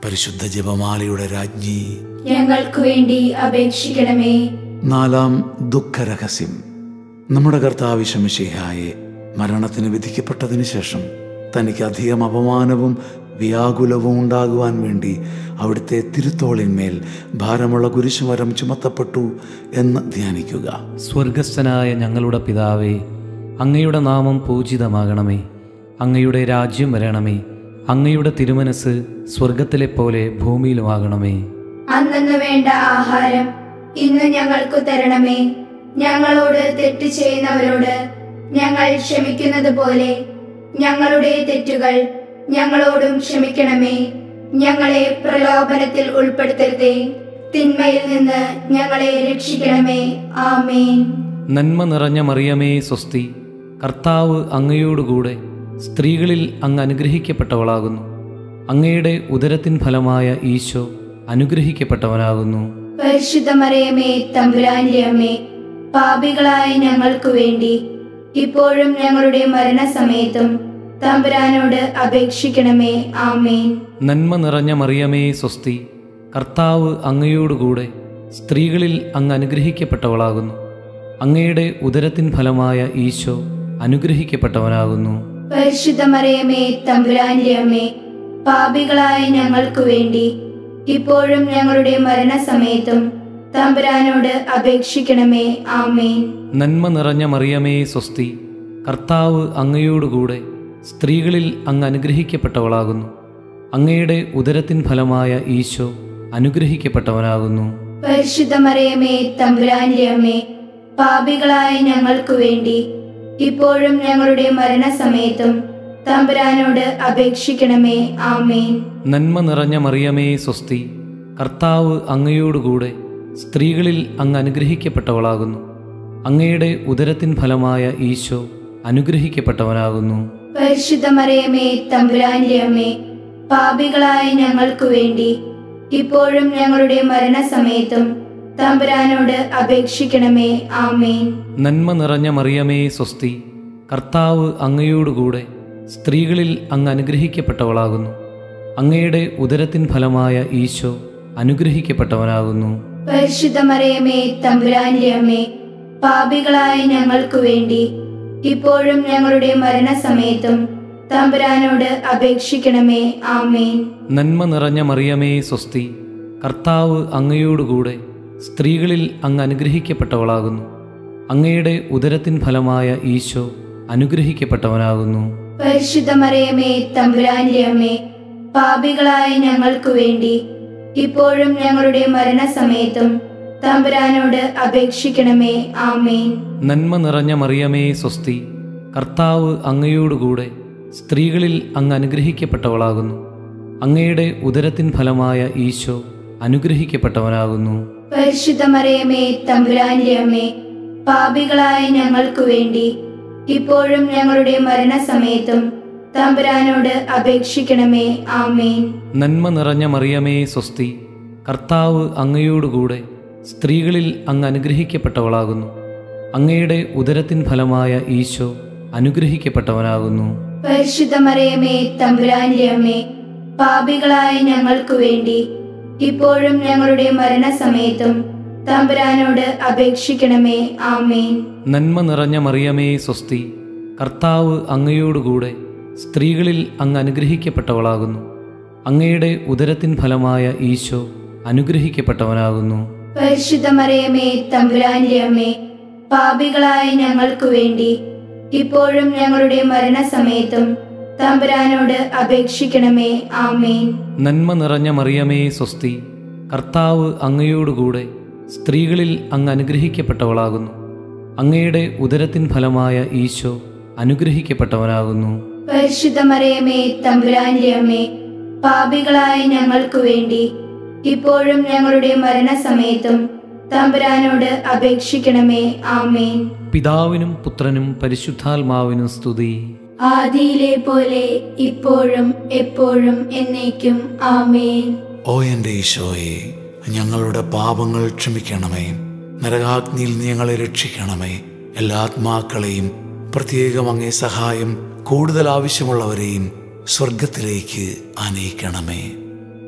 പരിശുദ്ധ ജപമാലയുടെ രാജ്ഞി ഞങ്ങൾക്കു വേണ്ടി അപേക്ഷിക്കണമേ നാലാം ദുഃഖരഹസ്യം നമ്മുടെ കർത്താവിശമിഷയായെ മരണത്തിന് വിധിക്കപ്പെട്ടതിന് ശേഷം തനിക്ക് അധികം അപമാനവും വ്യാകുലവും ഉണ്ടാകുവാൻ വേണ്ടി അവിടുത്തെ തിരുത്തോളിന്മേൽ ഭാരമുള്ള കുരിശുമരം ചുമത്തപ്പെട്ടു എന്ന് ധ്യാനിക്കുക സ്വർഗസ്ഥനായ ഞങ്ങളുടെ പിതാവേ അങ്ങയുടെ നാമം പൂജിതമാകണമേ അങ്ങയുടെ രാജ്യം വരണമേ അങ്ങയുടെ തിരുമനസ് സ്വർഗത്തിലെ പോലെ ഭൂമിയിലുമാകണമേ അന്നു വേണ്ട ആഹാരം ഇന്ന് ഞങ്ങൾക്കു തരണമേ ഞങ്ങളോട് തെറ്റ് ചെയ്യുന്നവരോട് ഞങ്ങൾ ക്ഷമിക്കുന്നത് പോലെ ഞങ്ങളുടെ തെറ്റുകൾ ഞങ്ങളോടും ക്ഷമിക്കണമേ ഞങ്ങളെ പ്രലോഭനത്തിൽ ഉൾപ്പെടുത്തരുതേ തിന്മയിൽ നിന്ന് ഞങ്ങളെ രക്ഷിക്കണമേ ആമേൻ നന്മ നിറഞ്ഞ മറിയമേ സ്വസ്തി കർത്താവ് അങ്ങയോടുകൂടെ സ്ത്രീകളിൽ അങ്ങ് അനുഗ്രഹിക്കപ്പെട്ടവളാകുന്നു അങ്ങയുടെ ഉദരത്തിൻ ഫലമായ ഈശോ അനുഗ്രഹിക്കപ്പെട്ടവനാകുന്നു പരിശുദ്ധ മറിയമേ തമ്പുരാന്റെ അമ്മേ പാപികളായ ഞങ്ങൾക്കു വേണ്ടി ഇപ്പോഴും ഞങ്ങളുടെ മരണസമയത്തും തമ്പുരാനോട് അപേക്ഷിക്കണമേ ആമേൻ നന്മ നിറഞ്ഞ മറിയമേ സ്വസ്തി കർത്താവ് അങ്ങയോടുകൂടെ സ്ത്രീകളിൽ അങ്ങ് അനുഗ്രഹിക്കപ്പെട്ടവളാകുന്നു അങ്ങയുടെ ഉദരത്തിൻ ഫലമായ ഈശോ അനുഗ്രഹിക്കപ്പെട്ടവനാകുന്നു പരിശുദ്ധ മറിയമേ തമ്പുരാന്റെ അമ്മേ പാപികളായ ഞങ്ങൾക്കു വേണ്ടി ഇപ്പോഴും ഞങ്ങളുടെ മരണസമയത്തും തമ്പുരാനോട് അപേക്ഷിക്കണമേ ആമേൻ നന്മ നിറഞ്ഞ മറിയമേ സ്വസ്തി കർത്താവ് അങ്ങയോടുകൂടെ സ്ത്രീകളിൽ അങ്ങ് അനുഗ്രഹിക്കപ്പെട്ടവളാകുന്നു അങ്ങയുടെ ഉദരത്തിൻ ഫലമായ ഈശോ അനുഗ്രഹിക്കപ്പെട്ടവനാകുന്നു പരിശുദ്ധ മറിയമേ തമ്പുരാന്റെ അമ്മേ പാപികളായ ഞങ്ങൾക്കു വേണ്ടി ഇപ്പോഴും ഞങ്ങളുടെ മരണസമയത്തും തമ്പുരാനോട് അപേക്ഷിക്കണമേ ആമേൻ നന്മ നിറഞ്ഞ മറിയമേ സ്വസ്തി കർത്താവ് അങ്ങയോടുകൂടെ സ്ത്രീകളിൽ അങ്ങ് അനുഗ്രഹിക്കപ്പെട്ടവളാകുന്നു അങ്ങയുടെ ഉദരത്തിൻ ഫലമായ ഈശോ അനുഗ്രഹിക്കപ്പെട്ടവനാകുന്നു പരിശുദ്ധ മറിയമേ തമ്പുരാന്റെ അമ്മേ പാപികളായ ഞങ്ങൾക്കു വേണ്ടി ഇപ്പോഴും ഞങ്ങളുടെ മരണസമയത്തും തമ്പുരാനോട് അപേക്ഷിക്കണമേ ആമേൻ നന്മ നിറഞ്ഞ മറിയമേ സ്വസ്തി കർത്താവ് അങ്ങയോടുകൂടെ സ്ത്രീകളിൽ അങ്ങ് അനുഗ്രഹിക്കപ്പെട്ടവളാകുന്നു അങ്ങയുടെ ഉദരത്തിൻ ഫലമായ ഈശോ അനുഗ്രഹിക്കപ്പെട്ടവനാകുന്നു പരിശുദ്ധ മറിയമേ തമ്പുരാന്റെ അമ്മേ പാപികളായ ഞങ്ങൾക്കു വേണ്ടി ഇപ്പോഴും ഞങ്ങളുടെ മരണസമയത്തും തമ്പുരാനോട് അപേക്ഷിക്കണമേ ആമേൻ നന്മ നിറഞ്ഞ മറിയമേ സ്വസ്തി കർത്താവ് അങ്ങയോടുകൂടെ സ്ത്രീകളിൽ അങ്ങ് അനുഗ്രഹിക്കപ്പെട്ടവളാകുന്നു അങ്ങയുടെ ഉദരത്തിൻ ഫലമായ ഈശോ അനുഗ്രഹിക്കപ്പെട്ടവനാകുന്നു പരിശുദ്ധ മറിയമേ തമ്പുരാന്റെ അമ്മേ പാപികളായ ഞങ്ങൾക്കു വേണ്ടി ഇപ്പോഴും ഞങ്ങളുടെ മരണസമയത്തും തമ്പുരാനോട് അപേക്ഷിക്കണമേ ആമേൻ നന്മ നിറഞ്ഞ മറിയമേ സ്വസ്തി കർത്താവ് അങ്ങയോടുകൂടെ സ്ത്രീകളിൽ അങ്ങ് അനുഗ്രഹിക്കപ്പെട്ടവളാകുന്നു അങ്ങയുടെ ഉദരത്തിൻ ഫലമായ ഈശോ അനുഗ്രഹിക്കപ്പെട്ടവനാകുന്നു പരിശുദ്ധ മറിയമേ തമ്പുരാന്റെ അമ്മേ പാപികളായ ഞങ്ങൾക്കു വേണ്ടി ഇപ്പോഴും ഞങ്ങളുടെ മരണസമയത്തും തമ്പുരാനോട് അപേക്ഷിക്കണമേ ആമേൻ നന്മ നിറഞ്ഞ മറിയമേ സ്വസ്തി കർത്താവ് അങ്ങയോടുകൂടെ സ്ത്രീകളിൽ അങ്ങ് അനുഗ്രഹിക്കപ്പെട്ടവളാകുന്നു അങ്ങയുടെ ഉദരത്തിൻ ഫലമായ ഈശോ അനുഗ്രഹിക്കപ്പെട്ടവനാകുന്നു പരിശുദ്ധ മറിയമേ തമ്പുരാന്റെ അമ്മേ പാപികളായ ഞങ്ങൾക്കു വേണ്ടി ഇപ്പോഴും ഞങ്ങളുടെ മരണസമയത്തും തമ്പുരാനോട് അപേക്ഷിക്കണമേ ആമേൻ നന്മ നിറഞ്ഞ മറിയമേ സ്വസ്തി കർത്താവ് അങ്ങയോടുകൂടെ സ്ത്രീകളിൽ അങ്ങ് അനുഗ്രഹിക്കപ്പെട്ടവളാകുന്നു അങ്ങയുടെ ഉദരത്തിൻ ഫലമായ ഈശോ അനുഗ്രഹിക്കപ്പെട്ടവനാകുന്നു പരിശുദ്ധ മറിയമേ തമ്പുരാന്റെ അമ്മേ പാപികളായ ഞങ്ങൾക്കു വേണ്ടി ഇപ്പോഴും ഞങ്ങളുടെ മരണസമയത്തും തമ്പുരാനോട് അപേക്ഷിക്കണമേ ആമേൻ നന്മ നിറഞ്ഞ മറിയമേ സ്വസ്തി കർത്താവ് അങ്ങയോടുകൂടെ സ്ത്രീകളിൽ അങ്ങ് അനുഗ്രഹിക്കപ്പെട്ടവളാകുന്നു അങ്ങയുടെ ഉദരത്തിൻ ഫലമായ ഈശോ അനുഗ്രഹിക്കപ്പെട്ടവനാകുന്നു പരിശുദ്ധ മറിയമേ തമ്പുരാന്റെ അമ്മേ പാപികളായ ഞങ്ങൾക്കു വേണ്ടി ഇപ്പോഴും ഞങ്ങളുടെ മരണസമയത്തും തമ്പുരാനോട് അപേക്ഷിക്കണമേ ആമേൻ പിതാവിനും പുത്രനും പരിശുദ്ധാത്മാവിനും സ്തുതി ആദിയിലെ പോലെ ഇപ്പോഴും എപ്പോഴും എന്നേക്കും ആമേൻ ഓ എൻ്റെ ഈശോയെ ഞങ്ങളുടെ പാപങ്ങൾ ക്ഷമിക്കണമേ നരകാഗ്നിയിൽ നീ ഞങ്ങളെ രക്ഷിക്കണമേ എല്ലാ ആത്മാക്കളെയും പ്രത്യേകം അങ്ങേ സഹായം കൂടുതൽ ആവശ്യമുള്ളവരെയും സ്വർഗത്തിലേക്ക് ആനയിക്കണമേ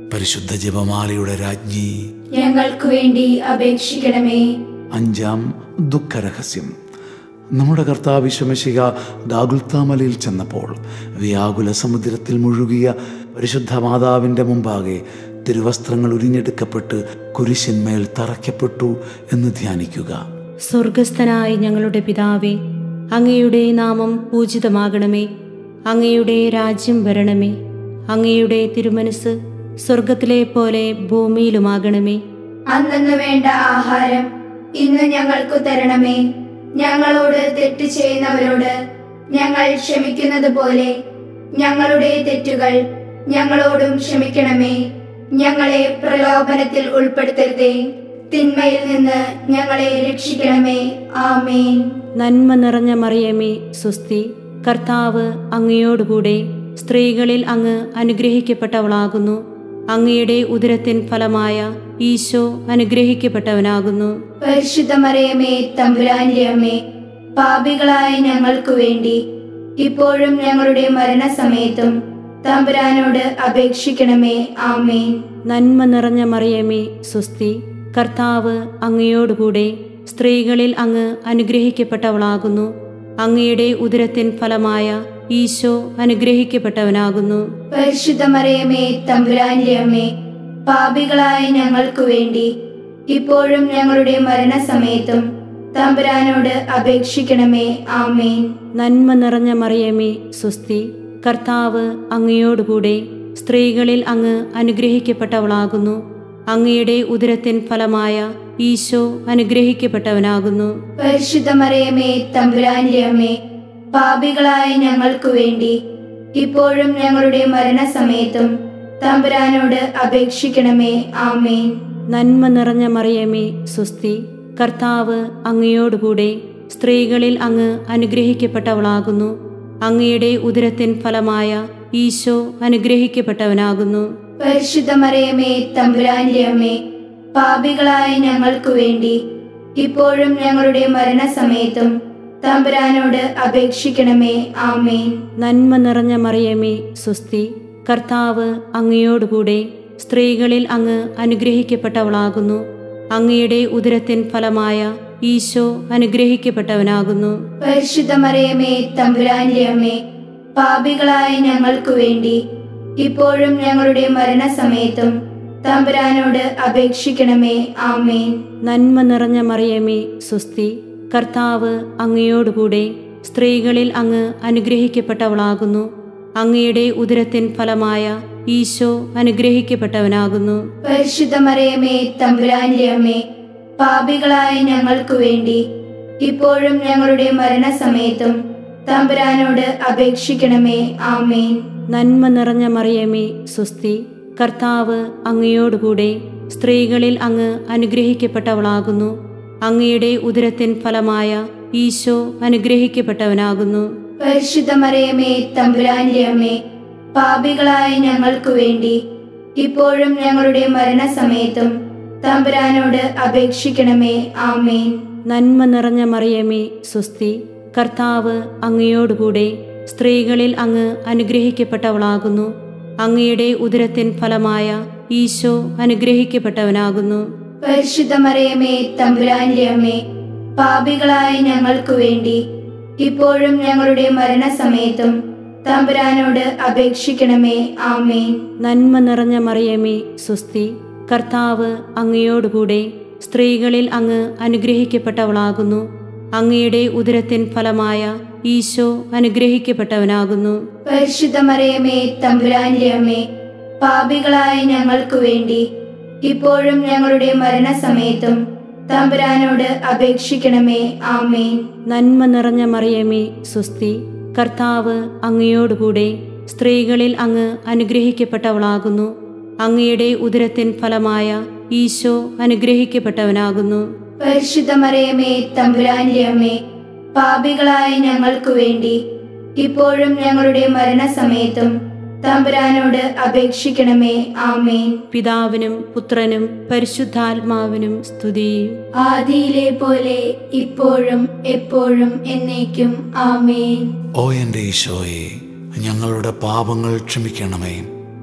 പരിശുദ്ധ ജപമാലയുടെ രാജ്ഞി ഞങ്ങൾക്കു വേണ്ടി അപേക്ഷിക്കണമേ അഞ്ചാം ദുഃഖരഹസ്യം നമ്മുടെ കർത്താവ് ശമശിക ഗാഗുൽത്താമലയിൽ ചെന്നപ്പോൾ വ്യാകുല സമുദ്രത്തിൽ മുഴുകിയ പരിശുദ്ധ മാതാവിൻ്റെ മുമ്പാകെ തിരുവസ്ത്രങ്ങൾ ഉരിഞ്ഞെടുക്കപ്പെട്ട് കുരിശിന്മേൽ തറയ്ക്കപ്പെട്ടു എന്ന് ധ്യാനിക്കുക സ്വർഗസ്ഥനായ ഞങ്ങളുടെ പിതാവേ അങ്ങയുടെ നാമം പൂജിതമാകണമേ അങ്ങയുടെ രാജ്യം വരണമേ അങ്ങയുടെ തിരുമനസ് സ്വർഗത്തിലെ പോലെ ഭൂമിയിലുമാകണമേ അന്നു വേണ്ട ആഹാരം ഇന്ന് ഞങ്ങൾക്കു തരണമേ ഞങ്ങളോട് തെറ്റ് ചെയ്യുന്നവരോട് ഞങ്ങൾ ക്ഷമിക്കുന്നത് പോലെ ഞങ്ങളുടെ തെറ്റുകൾ ഞങ്ങളോടും ക്ഷമിക്കണമേ ഞങ്ങളെ പ്രലോഭനത്തിൽ ഉൾപ്പെടുത്തരുതേ തിന്മയിൽ നിന്ന് ഞങ്ങളെ രക്ഷിക്കണമേ ആമേൻ നന്മ നിറഞ്ഞ മറിയമേ സുസ്തി കർത്താവ് അങ്ങയോടുകൂടെ സ്ത്രീകളിൽ അങ്ങ് അനുഗ്രഹിക്കപ്പെട്ടവളാകുന്നു അങ്ങയുടെ ഉദരത്തിൻ ഫലമായ ഈശോ അനുഗ്രഹിക്കപ്പെട്ടവനാകുന്നു പരിശുദ്ധ മറിയമേ തമ്പുരാന്റെ അമ്മേ പാപികളായ ഞങ്ങൾക്കു വേണ്ടി ഇപ്പോഴും ഞങ്ങളുടെ മരണസമയത്തും തമ്പുരാനോട് അപേക്ഷിക്കണമേ ആമേൻ നന്മ നിറഞ്ഞ മറിയമേ സുസ്തി കർത്താവ് അങ്ങയോടുകൂടെ സ്ത്രീകളിൽ അങ്ങ് അനുഗ്രഹിക്കപ്പെട്ടവളാകുന്നു അങ്ങയുടെ ഉദരത്തിൻ ഫലമായ ഈശോ അനുഗ്രഹിക്കപ്പെട്ടവനാകുന്നു പരിശുദ്ധ മറിയമേ തമ്പുരാന്റെ അമ്മേ പാപികളായ ഞങ്ങൾക്കു വേണ്ടി ഇപ്പോഴും ഞങ്ങളുടെ മരണസമയത്തും തമ്പുരാനോട് അപേക്ഷിക്കണമേ ആമേൻ നന്മ നിറഞ്ഞ മറിയമേ സുസ്തി കർത്താവ് അങ്ങയോടുകൂടെ സ്ത്രീകളിൽ അങ്ങ് അനുഗ്രഹിക്കപ്പെട്ടവളാകുന്നു അങ്ങയുടെ ഉദരത്തിൻ ഫലമായ ഈശോ അനുഗ്രഹിക്കപ്പെട്ടവനാകുന്നു പരിശുദ്ധ മറിയമേ തമ്പുരാന്റെ അമ്മേ പാപികളായ ഞങ്ങൾക്കു വേണ്ടി ഇപ്പോഴും ഞങ്ങളുടെ മരണസമയത്തും തമ്പുരാനോട് അപേക്ഷിക്കണമേ ആമേൻ നന്മ നിറഞ്ഞ മറിയമേ സുസ്തി കർത്താവ് അങ്ങയോടുകൂടെ സ്ത്രീകളിൽ അങ്ങ് അനുഗ്രഹിക്കപ്പെട്ടവളാകുന്നു അങ്ങയുടെ ഉദരത്തിൻ ഫലമായ ഈശോ അനുഗ്രഹിക്കപ്പെട്ടവനാകുന്നു പരിശുദ്ധ മറിയമേ തമ്പുരാന്റെ അമ്മേ പാപികളായ ഞങ്ങൾക്കു വേണ്ടി ഇപ്പോഴും ഞങ്ങളുടെ മരണസമയത്തും തമ്പുരാനോട് അപേക്ഷിക്കണമേ ആമേൻ നന്മ നിറഞ്ഞ മറിയമേ സുസ്തി കർത്താവ് അങ്ങയോടുകൂടെ സ്ത്രീകളിൽ അങ്ങ് അനുഗ്രഹിക്കപ്പെട്ടവളാകുന്നു അങ്ങയുടെ ഉദരത്തിൻ ഫലമായ ഈശോ അനുഗ്രഹിക്കപ്പെട്ടവനാകുന്നു പരിശുദ്ധ മറിയമേ തമ്പുരാന്റെ അമ്മേ പാപികളായ ഞങ്ങൾക്കു വേണ്ടി ഇപ്പോഴും ഞങ്ങളുടെ മരണസമയത്തും തമ്പുരാനോട് അപേക്ഷിക്കണമേ ആമേൻ നന്മ നിറഞ്ഞ മറിയമേ സുസ്തി കർത്താവ് അങ്ങയോടുകൂടെ സ്ത്രീകളിൽ അങ്ങ് അനുഗ്രഹിക്കപ്പെട്ടവളാകുന്നു അങ്ങയുടെ ഉദരത്തിൻ ഫലമായ ഈശോ അനുഗ്രഹിക്കപ്പെട്ടവനാകുന്നു പരിശുദ്ധ മറിയമേ തമ്പുരാന്റെ അമ്മേ പാപികളായ ഞങ്ങൾക്കു വേണ്ടി ഇപ്പോഴും ഞങ്ങളുടെ മരണസമയത്തും തമ്പുരാനോട് അപേക്ഷിക്കണമേ ആമേൻ നന്മ നിറഞ്ഞ മറിയമേ സുസ്തി കർത്താവ് അങ്ങയോടുകൂടെ സ്ത്രീകളിൽ അങ്ങ് അനുഗ്രഹിക്കപ്പെട്ടവളാകുന്നു അങ്ങയുടെ ഉദരത്തിൻ ഫലമായ ഈശോ അനുഗ്രഹിക്കപ്പെട്ടവനാകുന്നു പരിശുദ്ധ മറിയമേ തമ്പുരാന്റെ അമ്മേ പാപികളായ ഞങ്ങൾക്കു വേണ്ടി ഇപ്പോഴും ഞങ്ങളുടെ മരണസമയത്തും തമ്പുരാനോട് അപേക്ഷിക്കണമേ ആമേൻ നന്മ നിറഞ്ഞ മറിയമേ സുസ്തി കർത്താവ് അങ്ങയോടുകൂടെ സ്ത്രീകളിൽ അങ്ങ് അനുഗ്രഹിക്കപ്പെട്ടവളാകുന്നു അങ്ങയുടെ ഉദരത്തിൻ ഫലമായ ഈശോ അനുഗ്രഹിക്കപ്പെട്ടവനാകുന്നു പരിശുദ്ധ മറിയമേ തമ്പുരാന്റെ അമ്മേ പാപികളായ ഞങ്ങൾക്കു വേണ്ടി ഇപ്പോഴും ഞങ്ങളുടെ മരണസമയത്തും തമ്പുരാനോട് അപേക്ഷിക്കണമേ ആമേൻ നന്മ നിറഞ്ഞ മറിയമേ സുസ്തി കർത്താവ് അങ്ങയോടുകൂടെ സ്ത്രീകളിൽ അങ്ങ് അനുഗ്രഹിക്കപ്പെട്ടവളാകുന്നു അങ്ങയുടെ ഉദരത്തിൻ ഫലമായ ഈശോ അനുഗ്രഹിക്കപ്പെട്ടവനാകുന്നു പരിശുദ്ധ മറിയമേ തമ്പുരാന്റെ അമ്മേ പാപികളായ ഞങ്ങൾക്കു വേണ്ടി ഇപ്പോഴും ഞങ്ങളുടെ മരണസമയത്തും തമ്പുരാനോട് അപേക്ഷിക്കണമേ ആമേൻ നന്മ നിറഞ്ഞ മറിയമേ സുസ്തി കർത്താവ് അങ്ങയോടുകൂടെ സ്ത്രീകളിൽ അങ്ങ് അനുഗ്രഹിക്കപ്പെട്ടവളാകുന്നു അങ്ങയുടെ ഉദരത്തിൻ ഫലമായ ഈശോ അനുഗ്രഹിക്കപ്പെട്ടവനാകുന്നു പരിശുദ്ധ മറിയമേ തമ്പുരാന്റെ അമ്മേ പാപികളായ ഞങ്ങൾക്കു വേണ്ടി ഇപ്പോഴും ഞങ്ങളുടെ മരണസമയത്തും തമ്പുരാനോട് അപേക്ഷിക്കണമേ ആമേൻ പിതാവിനും പുത്രനും പരിശുദ്ധാത്മാവിനും സ്തുതി ആദിയിലെ പോലെ ഇപ്പോഴും എപ്പോഴും എന്നേക്കും ആമേൻ ഓ എൻ്റെ ഈശോയെ ഞങ്ങളുടെ പാപങ്ങൾ ക്ഷമിക്കണമേ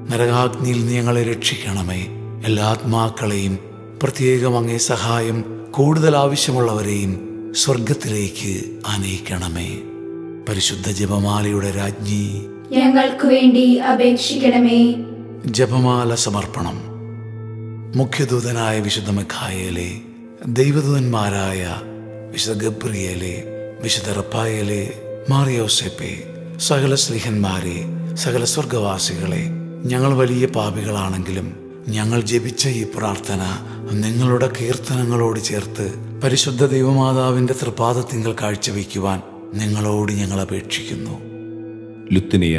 നരകാഗ്നിയിൽ നീ ഞങ്ങളെ രക്ഷിക്കണമേ എല്ലാ ആത്മാക്കളെയും പ്രത്യേകം അങ്ങേ സഹായം കൂടുതൽ ആവശ്യമുള്ളവരെയും സ്വർഗത്തിലേക്ക് ആനയിക്കണമേ പരിശുദ്ധ ജപമാലയുടെ രാജ്ഞി ഞങ്ങൾക്കു വേണ്ടി അപേക്ഷിക്കണമേ ജപമാല സമർപ്പണം മുഖ്യദൂതനായ വിശുദ്ധ മിഖായേലെ ദൈവദൂതന്മാരായ വിശുദ്ധ ഗബ്രിയേലെ വിശുദ്ധ റപ്പായേലെ മാറിയോസെപ്പെ സകല സ്ത്രീഹന്മാരെ സകല സ്വർഗവാസികളെ ഞങ്ങൾ വലിയ പാപികളാണെങ്കിലും ഞങ്ങൾ ജപിച്ച ഈ പ്രാർത്ഥന നിങ്ങളുടെ കീർത്തനങ്ങളോട് ചേർത്ത് പരിശുദ്ധ ദൈവമാതാവിന്റെ തൃപാദത്തിങ്കൽ കാഴ്ചവെക്കുവാൻ നിങ്ങളോട് ഞങ്ങൾ അപേക്ഷിക്കുന്നു ലുത്തിനിയ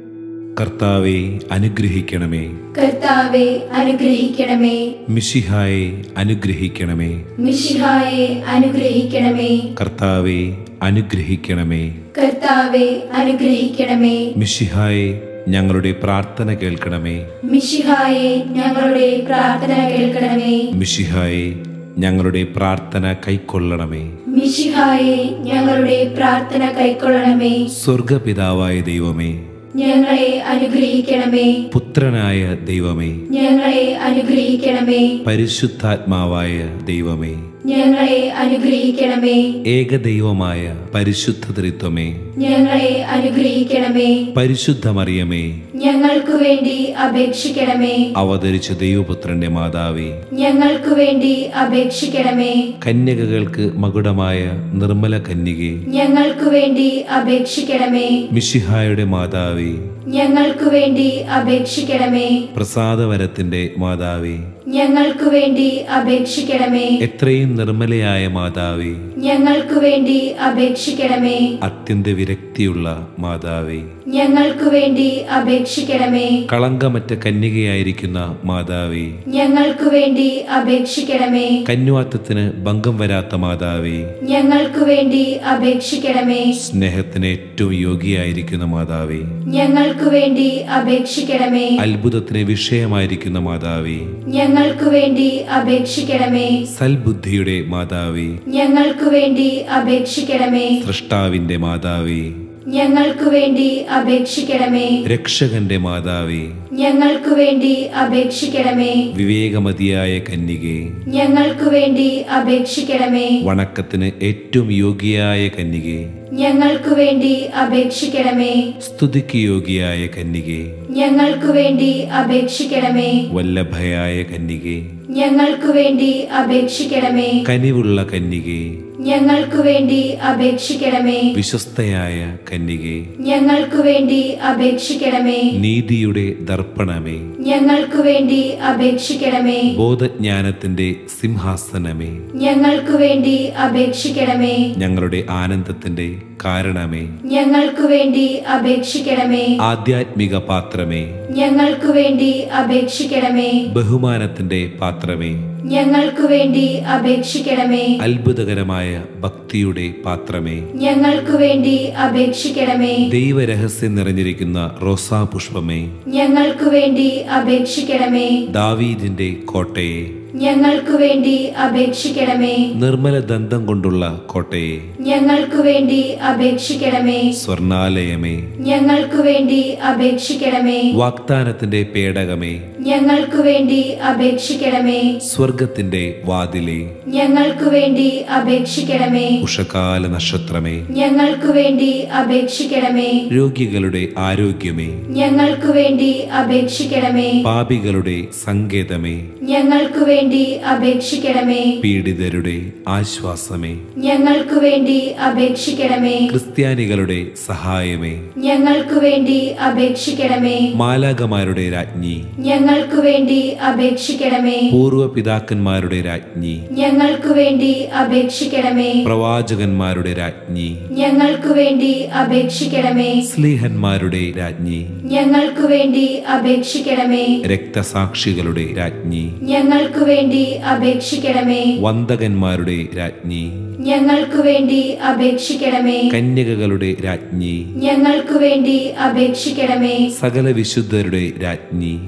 കർത്താവെ അനുഗ്രഹിക്കണമേ കർത്താവെ അനുഗ്രഹിക്കണമേ മിഷിഹായെ അനുഗ്രഹിക്കണമേ മിഷിഹായെ അനുഗ്രഹിക്കണമേ കർത്താവെ അനുഗ്രഹിക്കണമേ കർത്താവെ അനുഗ്രഹിക്കണമേ മിഷിഹായെ ഞങ്ങളുടെ പ്രാർത്ഥന കേൾക്കണമേ മിഷിഹായെ ഞങ്ങളുടെ പ്രാർത്ഥന കേൾക്കണമേ മിഷിഹായെ ഞങ്ങളുടെ പ്രാർത്ഥന കൈക്കൊള്ളണമേ മിഷിഹായെ ഞങ്ങളുടെ പ്രാർത്ഥന കൈക്കൊള്ളണമേ സ്വർഗപിതാവായ ദൈവമേ ഞങ്ങളെ അനുഗ്രഹിക്കണമേ പുത്രനായ ദൈവമേ ഞങ്ങളെ അനുഗ്രഹിക്കണമേ പരിശുദ്ധാത്മാവായ ദൈവമേ ഞങ്ങളെ അനുഗ്രഹിക്കണമേ ഏകദൈവമായ പരിശുദ്ധ ത്രിത്വമേ ഞങ്ങളെ അനുഗ്രഹിക്കണമേ പരിശുദ്ധമറിയമേ ഞങ്ങൾക്കു വേണ്ടി അപേക്ഷിക്കണമേ അവതരിച്ച ദൈവപുത്രന്റെ മാതാവേ ഞങ്ങൾക്കു വേണ്ടി അപേക്ഷിക്കണമേ കന്യകകൾക്ക് മകുടമായ നിർമ്മല കന്യകെ ഞങ്ങൾക്കു വേണ്ടി അപേക്ഷിക്കണമേ മിഷിഹായുടെ മാതാവേ ഞങ്ങൾക്കു വേണ്ടി അപേക്ഷിക്കണമേ പ്രസാദവരത്തിന്റെ മാതാവേ ഞങ്ങൾക്കു വേണ്ടി അപേക്ഷിക്കണമേ എത്രയും നിർമ്മലയായ മാതാവേ ഞങ്ങൾക്കു വേണ്ടി അപേക്ഷിക്കണമേ അത്യന്ത വിരക്തിയുള്ള മാതാവേ ഞങ്ങൾക്കു വേണ്ടി അപേക്ഷിക്കണമേ കളങ്കമറ്റ കന്യകയായിരിക്കുന്ന മാതാവേ ഞങ്ങൾക്കു വേണ്ടി അപേക്ഷിക്കണമേ കന്യാത്വത്തിന് ഭംഗം വരാത്ത മാതാവേ ഞങ്ങൾക്കു വേണ്ടി അപേക്ഷിക്കണമേ സ്നേഹത്തിന് ഏറ്റവും യോഗ്യയായിരിക്കുന്ന മാതാവേ ഞങ്ങൾക്കു വേണ്ടി അപേക്ഷിക്കണമേ അത്ഭുതത്തിന് വിഷയമായിരിക്കുന്ന മാതാവേ ഞങ്ങൾക്കു വേണ്ടി അപേക്ഷിക്കണമേ സൽബുദ്ധിയുടെ മാതാവേ ഞങ്ങൾക്കു വേണ്ടി അപേക്ഷിക്കണമേ സൃഷ്ടാവിന്റെ മാതാവേ ഞങ്ങൾക്കു വേണ്ടി അപേക്ഷിക്കണമേ രക്ഷകന്റെ മാതാവേ ഞങ്ങൾക്കു വേണ്ടി അപേക്ഷിക്കണമേ വിവേകമതിയായ കന്യകെ ഞങ്ങൾക്കു വേണ്ടി അപേക്ഷിക്കണമേ വണക്കത്തിന് ഏറ്റവും യോഗ്യയായ കന്യകെ ഞങ്ങൾക്കു വേണ്ടി അപേക്ഷിക്കണമേ സ്തുതിക്ക് യോഗ്യയായ കന്യകെ ഞങ്ങൾക്കു വേണ്ടി അപേക്ഷിക്കണമേ വല്ലഭയായ കന്യകെ ഞങ്ങൾക്കു വേണ്ടി അപേക്ഷിക്കണമേ കനിവുള്ള കന്യകെ ഞങ്ങൾക്കു വേണ്ടി അപേക്ഷിക്കണമേ വിശ്വസ്തയായ കന്യകെ ഞങ്ങൾക്കു വേണ്ടി അപേക്ഷിക്കണമേ നീതിയുടെ ദർപ്പണമേ ഞങ്ങൾക്കു വേണ്ടി അപേക്ഷിക്കണമേ ബോധജ്ഞാനത്തിന്റെ സിംഹാസനമേ ഞങ്ങൾക്കു വേണ്ടി അപേക്ഷിക്കണമേ ഞങ്ങളുടെ ആനന്ദത്തിന്റെ കാരണമേ ഞങ്ങൾക്കു വേണ്ടി അപേക്ഷിക്കണമേ ആധ്യാത്മിക പാത്രമേ ഞങ്ങൾക്കു വേണ്ടി അപേക്ഷിക്കണമേ ബഹുമാനത്തിന്റെ പാത്രമേ ഞങ്ങൾക്കു വേണ്ടി അപേക്ഷിക്കണമേ അത്ഭുതകരമായ ഭക്തിയുടെ പാത്രമേ ഞങ്ങൾക്കു വേണ്ടി അപേക്ഷിക്കണമേ ദൈവരഹസ്യം നിറഞ്ഞിരിക്കുന്ന റോസാ പുഷ്പമേ ഞങ്ങൾക്കു വേണ്ടി അപേക്ഷിക്കണമേ ദാവീദിന്റെ കോട്ടയെ ഞങ്ങൾക്കു വേണ്ടി അപേക്ഷിക്കണമേ നിർമ്മല ദന്തം കൊണ്ടുള്ള കോട്ടയെ ഞങ്ങൾക്കു വേണ്ടി അപേക്ഷിക്കണമേ സ്വർണാലയമേ ഞങ്ങൾക്കു വേണ്ടി അപേക്ഷിക്കണമേ വാഗ്ദാനത്തിന്റെ പേടകമേ ഞങ്ങൾക്കു വേണ്ടി അപേക്ഷിക്കണമേ സ്വർഗത്തിന്റെ വാതിലെ ഞങ്ങൾക്കു വേണ്ടി അപേക്ഷിക്കണമേ ഉഷകാല നക്ഷത്രമേ ഞങ്ങൾക്കു വേണ്ടി അപേക്ഷിക്കണമേ രോഗികളുടെ ആരോഗ്യമേ ഞങ്ങൾക്കു വേണ്ടി അപേക്ഷിക്കണമേ പാപികളുടെ സങ്കേതമേ ഞങ്ങൾക്കു വേണ്ടി അപേക്ഷിക്കണമേ പീഡിതരുടെ ആശ്വാസമേ ഞങ്ങൾക്കു വേണ്ടി അപേക്ഷിക്കണമേ ക്രിസ്ത്യാനികളുടെ സഹായമേ ഞങ്ങൾക്കു വേണ്ടി അപേക്ഷിക്കണമേ മാലാകമാരുടെ രാജ്ഞി ഞങ്ങൾക്കു വേണ്ടി അപേക്ഷിക്കണമേ പൂർവ്വ പിതാക്കന്മാരുടെ രാജ്ഞി ഞങ്ങൾക്കു വേണ്ടി അപേക്ഷിക്കണമേ പ്രവാചകന്മാരുടെ രാജ്ഞി ഞങ്ങൾക്കു വേണ്ടി അപേക്ഷിക്കണമേ സ്ലീഹന്മാരുടെ രാജ്ഞി ഞങ്ങൾക്കു വേണ്ടി അപേക്ഷിക്കണമേ രക്തസാക്ഷികളുടെ രാജ്ഞി ഞങ്ങൾക്കു വേണ്ടി അപേക്ഷിക്കണമേ വന്ദകന്മാരുടെ രാജ്ഞി ഞങ്ങൾക്കു വേണ്ടി അപേക്ഷിക്കണമേ കന്യകകളുടെ രാജ്ഞി ഞങ്ങൾക്കു വേണ്ടി അപേക്ഷിക്കണമേ സകല വിശുദ്ധരുടെ രാജ്ഞി ഞങ്ങൾ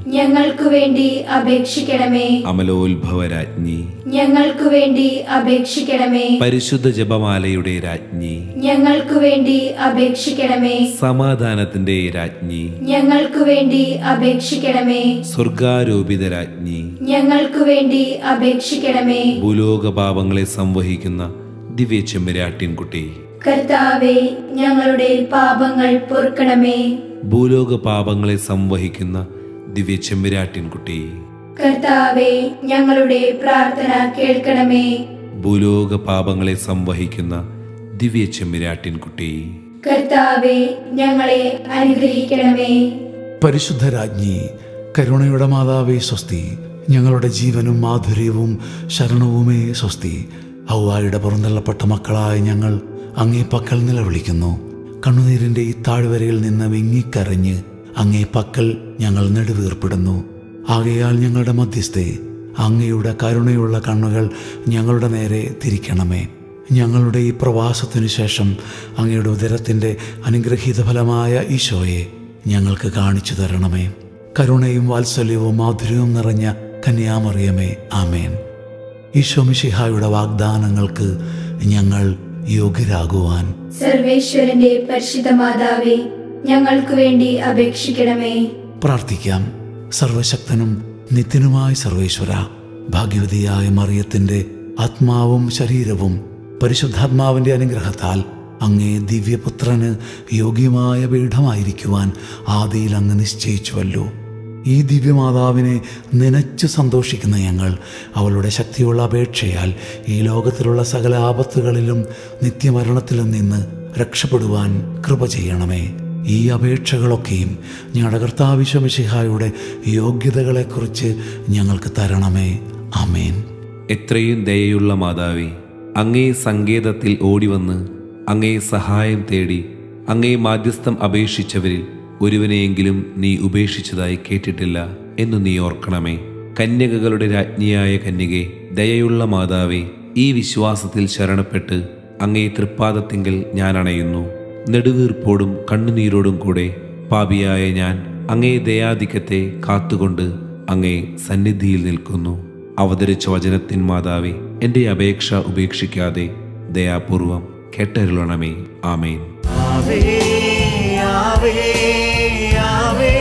ഞങ്ങൾക്കു വേണ്ടി അപേക്ഷിക്കണമേ അമലോത്ഭവ രാജ്ഞി ഞങ്ങൾക്കു വേണ്ടി അപേക്ഷിക്കണമേ പരിശുദ്ധ ജപമാലയുടെ രാജ്ഞി ഞങ്ങൾക്കു വേണ്ടി അപേക്ഷിക്കണമേ സമാധാനത്തിന്റെ രാജ്ഞി ഞങ്ങൾക്കു വേണ്ടി അപേക്ഷിക്കണമേ സ്വർഗാരോപിത രാജ്ഞി ഞങ്ങൾക്കു വേണ്ടി അപേക്ഷിക്കണമേ ഭൂലോക പാപങ്ങളെ സംവഹിക്കുന്ന ദിവ്യ ചെമ്മരാട്ടിൻകുട്ടി കർത്താവെ ഞങ്ങളുടെ പാപങ്ങൾ പൊറുക്കണമേ ഭൂലോക പാപങ്ങളെ സംവഹിക്കുന്ന ദിവ്യ ചെമ്മരാട്ടിൻകുട്ടി കർത്താവെ ഞങ്ങളുടെ പ്രാർത്ഥന കേൾക്കണമേ ഭൂലോക പാപങ്ങളെ സംവഹിക്കുന്ന ദിവ്യ ചെമ്മരാട്ടിൻകുട്ടി കർത്താവെ ഞങ്ങളെ അനുഗ്രഹിക്കണമേ പരിശുദ്ധ രാജ്ഞി കരുണയുടെ മാതാവേ സ്വസ്തി ഞങ്ങളുടെ ജീവനും മാധുര്യവും ശരണവുമേ സ്വസ്തി ഹൗവായുടെ പുറന്തള്ളപ്പെട്ട മക്കളായ ഞങ്ങൾ അങ്ങേ പക്കൽ നിലവിളിക്കുന്നു കണ്ണുനീരിൻ്റെ ഈ താഴ്വരയിൽ നിന്ന് വിങ്ങിക്കരഞ്ഞ് അങ്ങേ പക്കൽ ഞങ്ങൾ നെടുവീർപ്പിടുന്നു ആകയാൽ ഞങ്ങളുടെ മധ്യസ്ഥെ അങ്ങയുടെ കരുണയുള്ള കണ്ണുകൾ ഞങ്ങളുടെ നേരെ തിരിക്കണമേ ഞങ്ങളുടെ ഈ പ്രവാസത്തിനു ശേഷം അങ്ങയുടെ ഉദരത്തിൻ്റെ അനുഗ്രഹീത ഫലമായ ഈശോയെ ഞങ്ങൾക്ക് കാണിച്ചു തരണമേ കരുണയും വാത്സല്യവും മാധുര്യവും നിറഞ്ഞ കന്യാമറിയമേ ആമേൻ ഈശോ മിശിഹായുടെ വാഗ്ദാനങ്ങൾക്ക് ഞങ്ങൾ യോഗ്യരാകുവാൻ സർവേശ്വരന്റെ പരിശുദ്ധ മാതാവേ ഞങ്ങൾക്കു വേണ്ടി അപേക്ഷിക്കണമേ പ്രാർത്ഥിക്കാം സർവശക്തനും നിത്യനുമായ സർവേശ്വര ഭാഗ്യവതിയായ മറിയത്തിൻ്റെ ആത്മാവും ശരീരവും പരിശുദ്ധാത്മാവിൻ്റെ അനുഗ്രഹത്താൽ അങ്ങേ ദിവ്യപുത്രന് യോഗ്യമായ പീഠമായിരിക്കുവാൻ ആദിയിൽ അങ്ങ് നിശ്ചയിച്ചുവല്ലോ ഈ ദിവ്യമാതാവിനെ നനച്ചു സന്തോഷിക്കുന്ന ഞങ്ങൾ അവളുടെ ശക്തിയുള്ള അപേക്ഷയാൽ ഈ ലോകത്തിലുള്ള സകല ആപത്തുകളിലും നിത്യമരണത്തിലും നിന്ന് രക്ഷപ്പെടുവാൻ കൃപ ചെയ്യണമേ ഈ അപേക്ഷകളൊക്കെയും ഞങ്ങളുടെ കർത്താവിശ്വമിശിഹായുടെ യോഗ്യതകളെക്കുറിച്ച് ഞങ്ങൾക്ക് തരണമേ ആമേൻ എത്രയും ദയയുള്ള മാതാവേ അങ്ങേ സങ്കേതത്തിൽ ഓടിവന്ന് അങ്ങേ സഹായം തേടി അങ്ങേ മാധ്യസ്ഥം അപേക്ഷിച്ചവരിൽ ഒരുവനെയെങ്കിലും നീ ഉപേക്ഷിച്ചതായി കേട്ടിട്ടില്ല എന്നു നീ ഓർക്കണമേ കന്യകകളുടെ രാജ്ഞിയായ കന്യകെ ദയയുള്ള മാതാവേ ഈ വിശ്വാസത്തിൽ ശരണപ്പെട്ട് അങ്ങേ തൃപ്പാദത്തിങ്കൽ ഞാൻ അണയുന്നു നെടുവീർപ്പോടും കണ്ണുനീരോടും കൂടെ പാപിയായ ഞാൻ അങ്ങേ ദയാധിക്യത്തെ കാത്തുകൊണ്ട് അങ്ങേ സന്നിധിയിൽ നിൽക്കുന്നു അവതരിച്ച വചനത്തിൻ മാതാവേ എൻ്റെ അപേക്ഷ ഉപേക്ഷിക്കാതെ ദയാപൂർവം കേട്ടരുളണമേ ആമേൻ ആവേ ആവേ ആവേ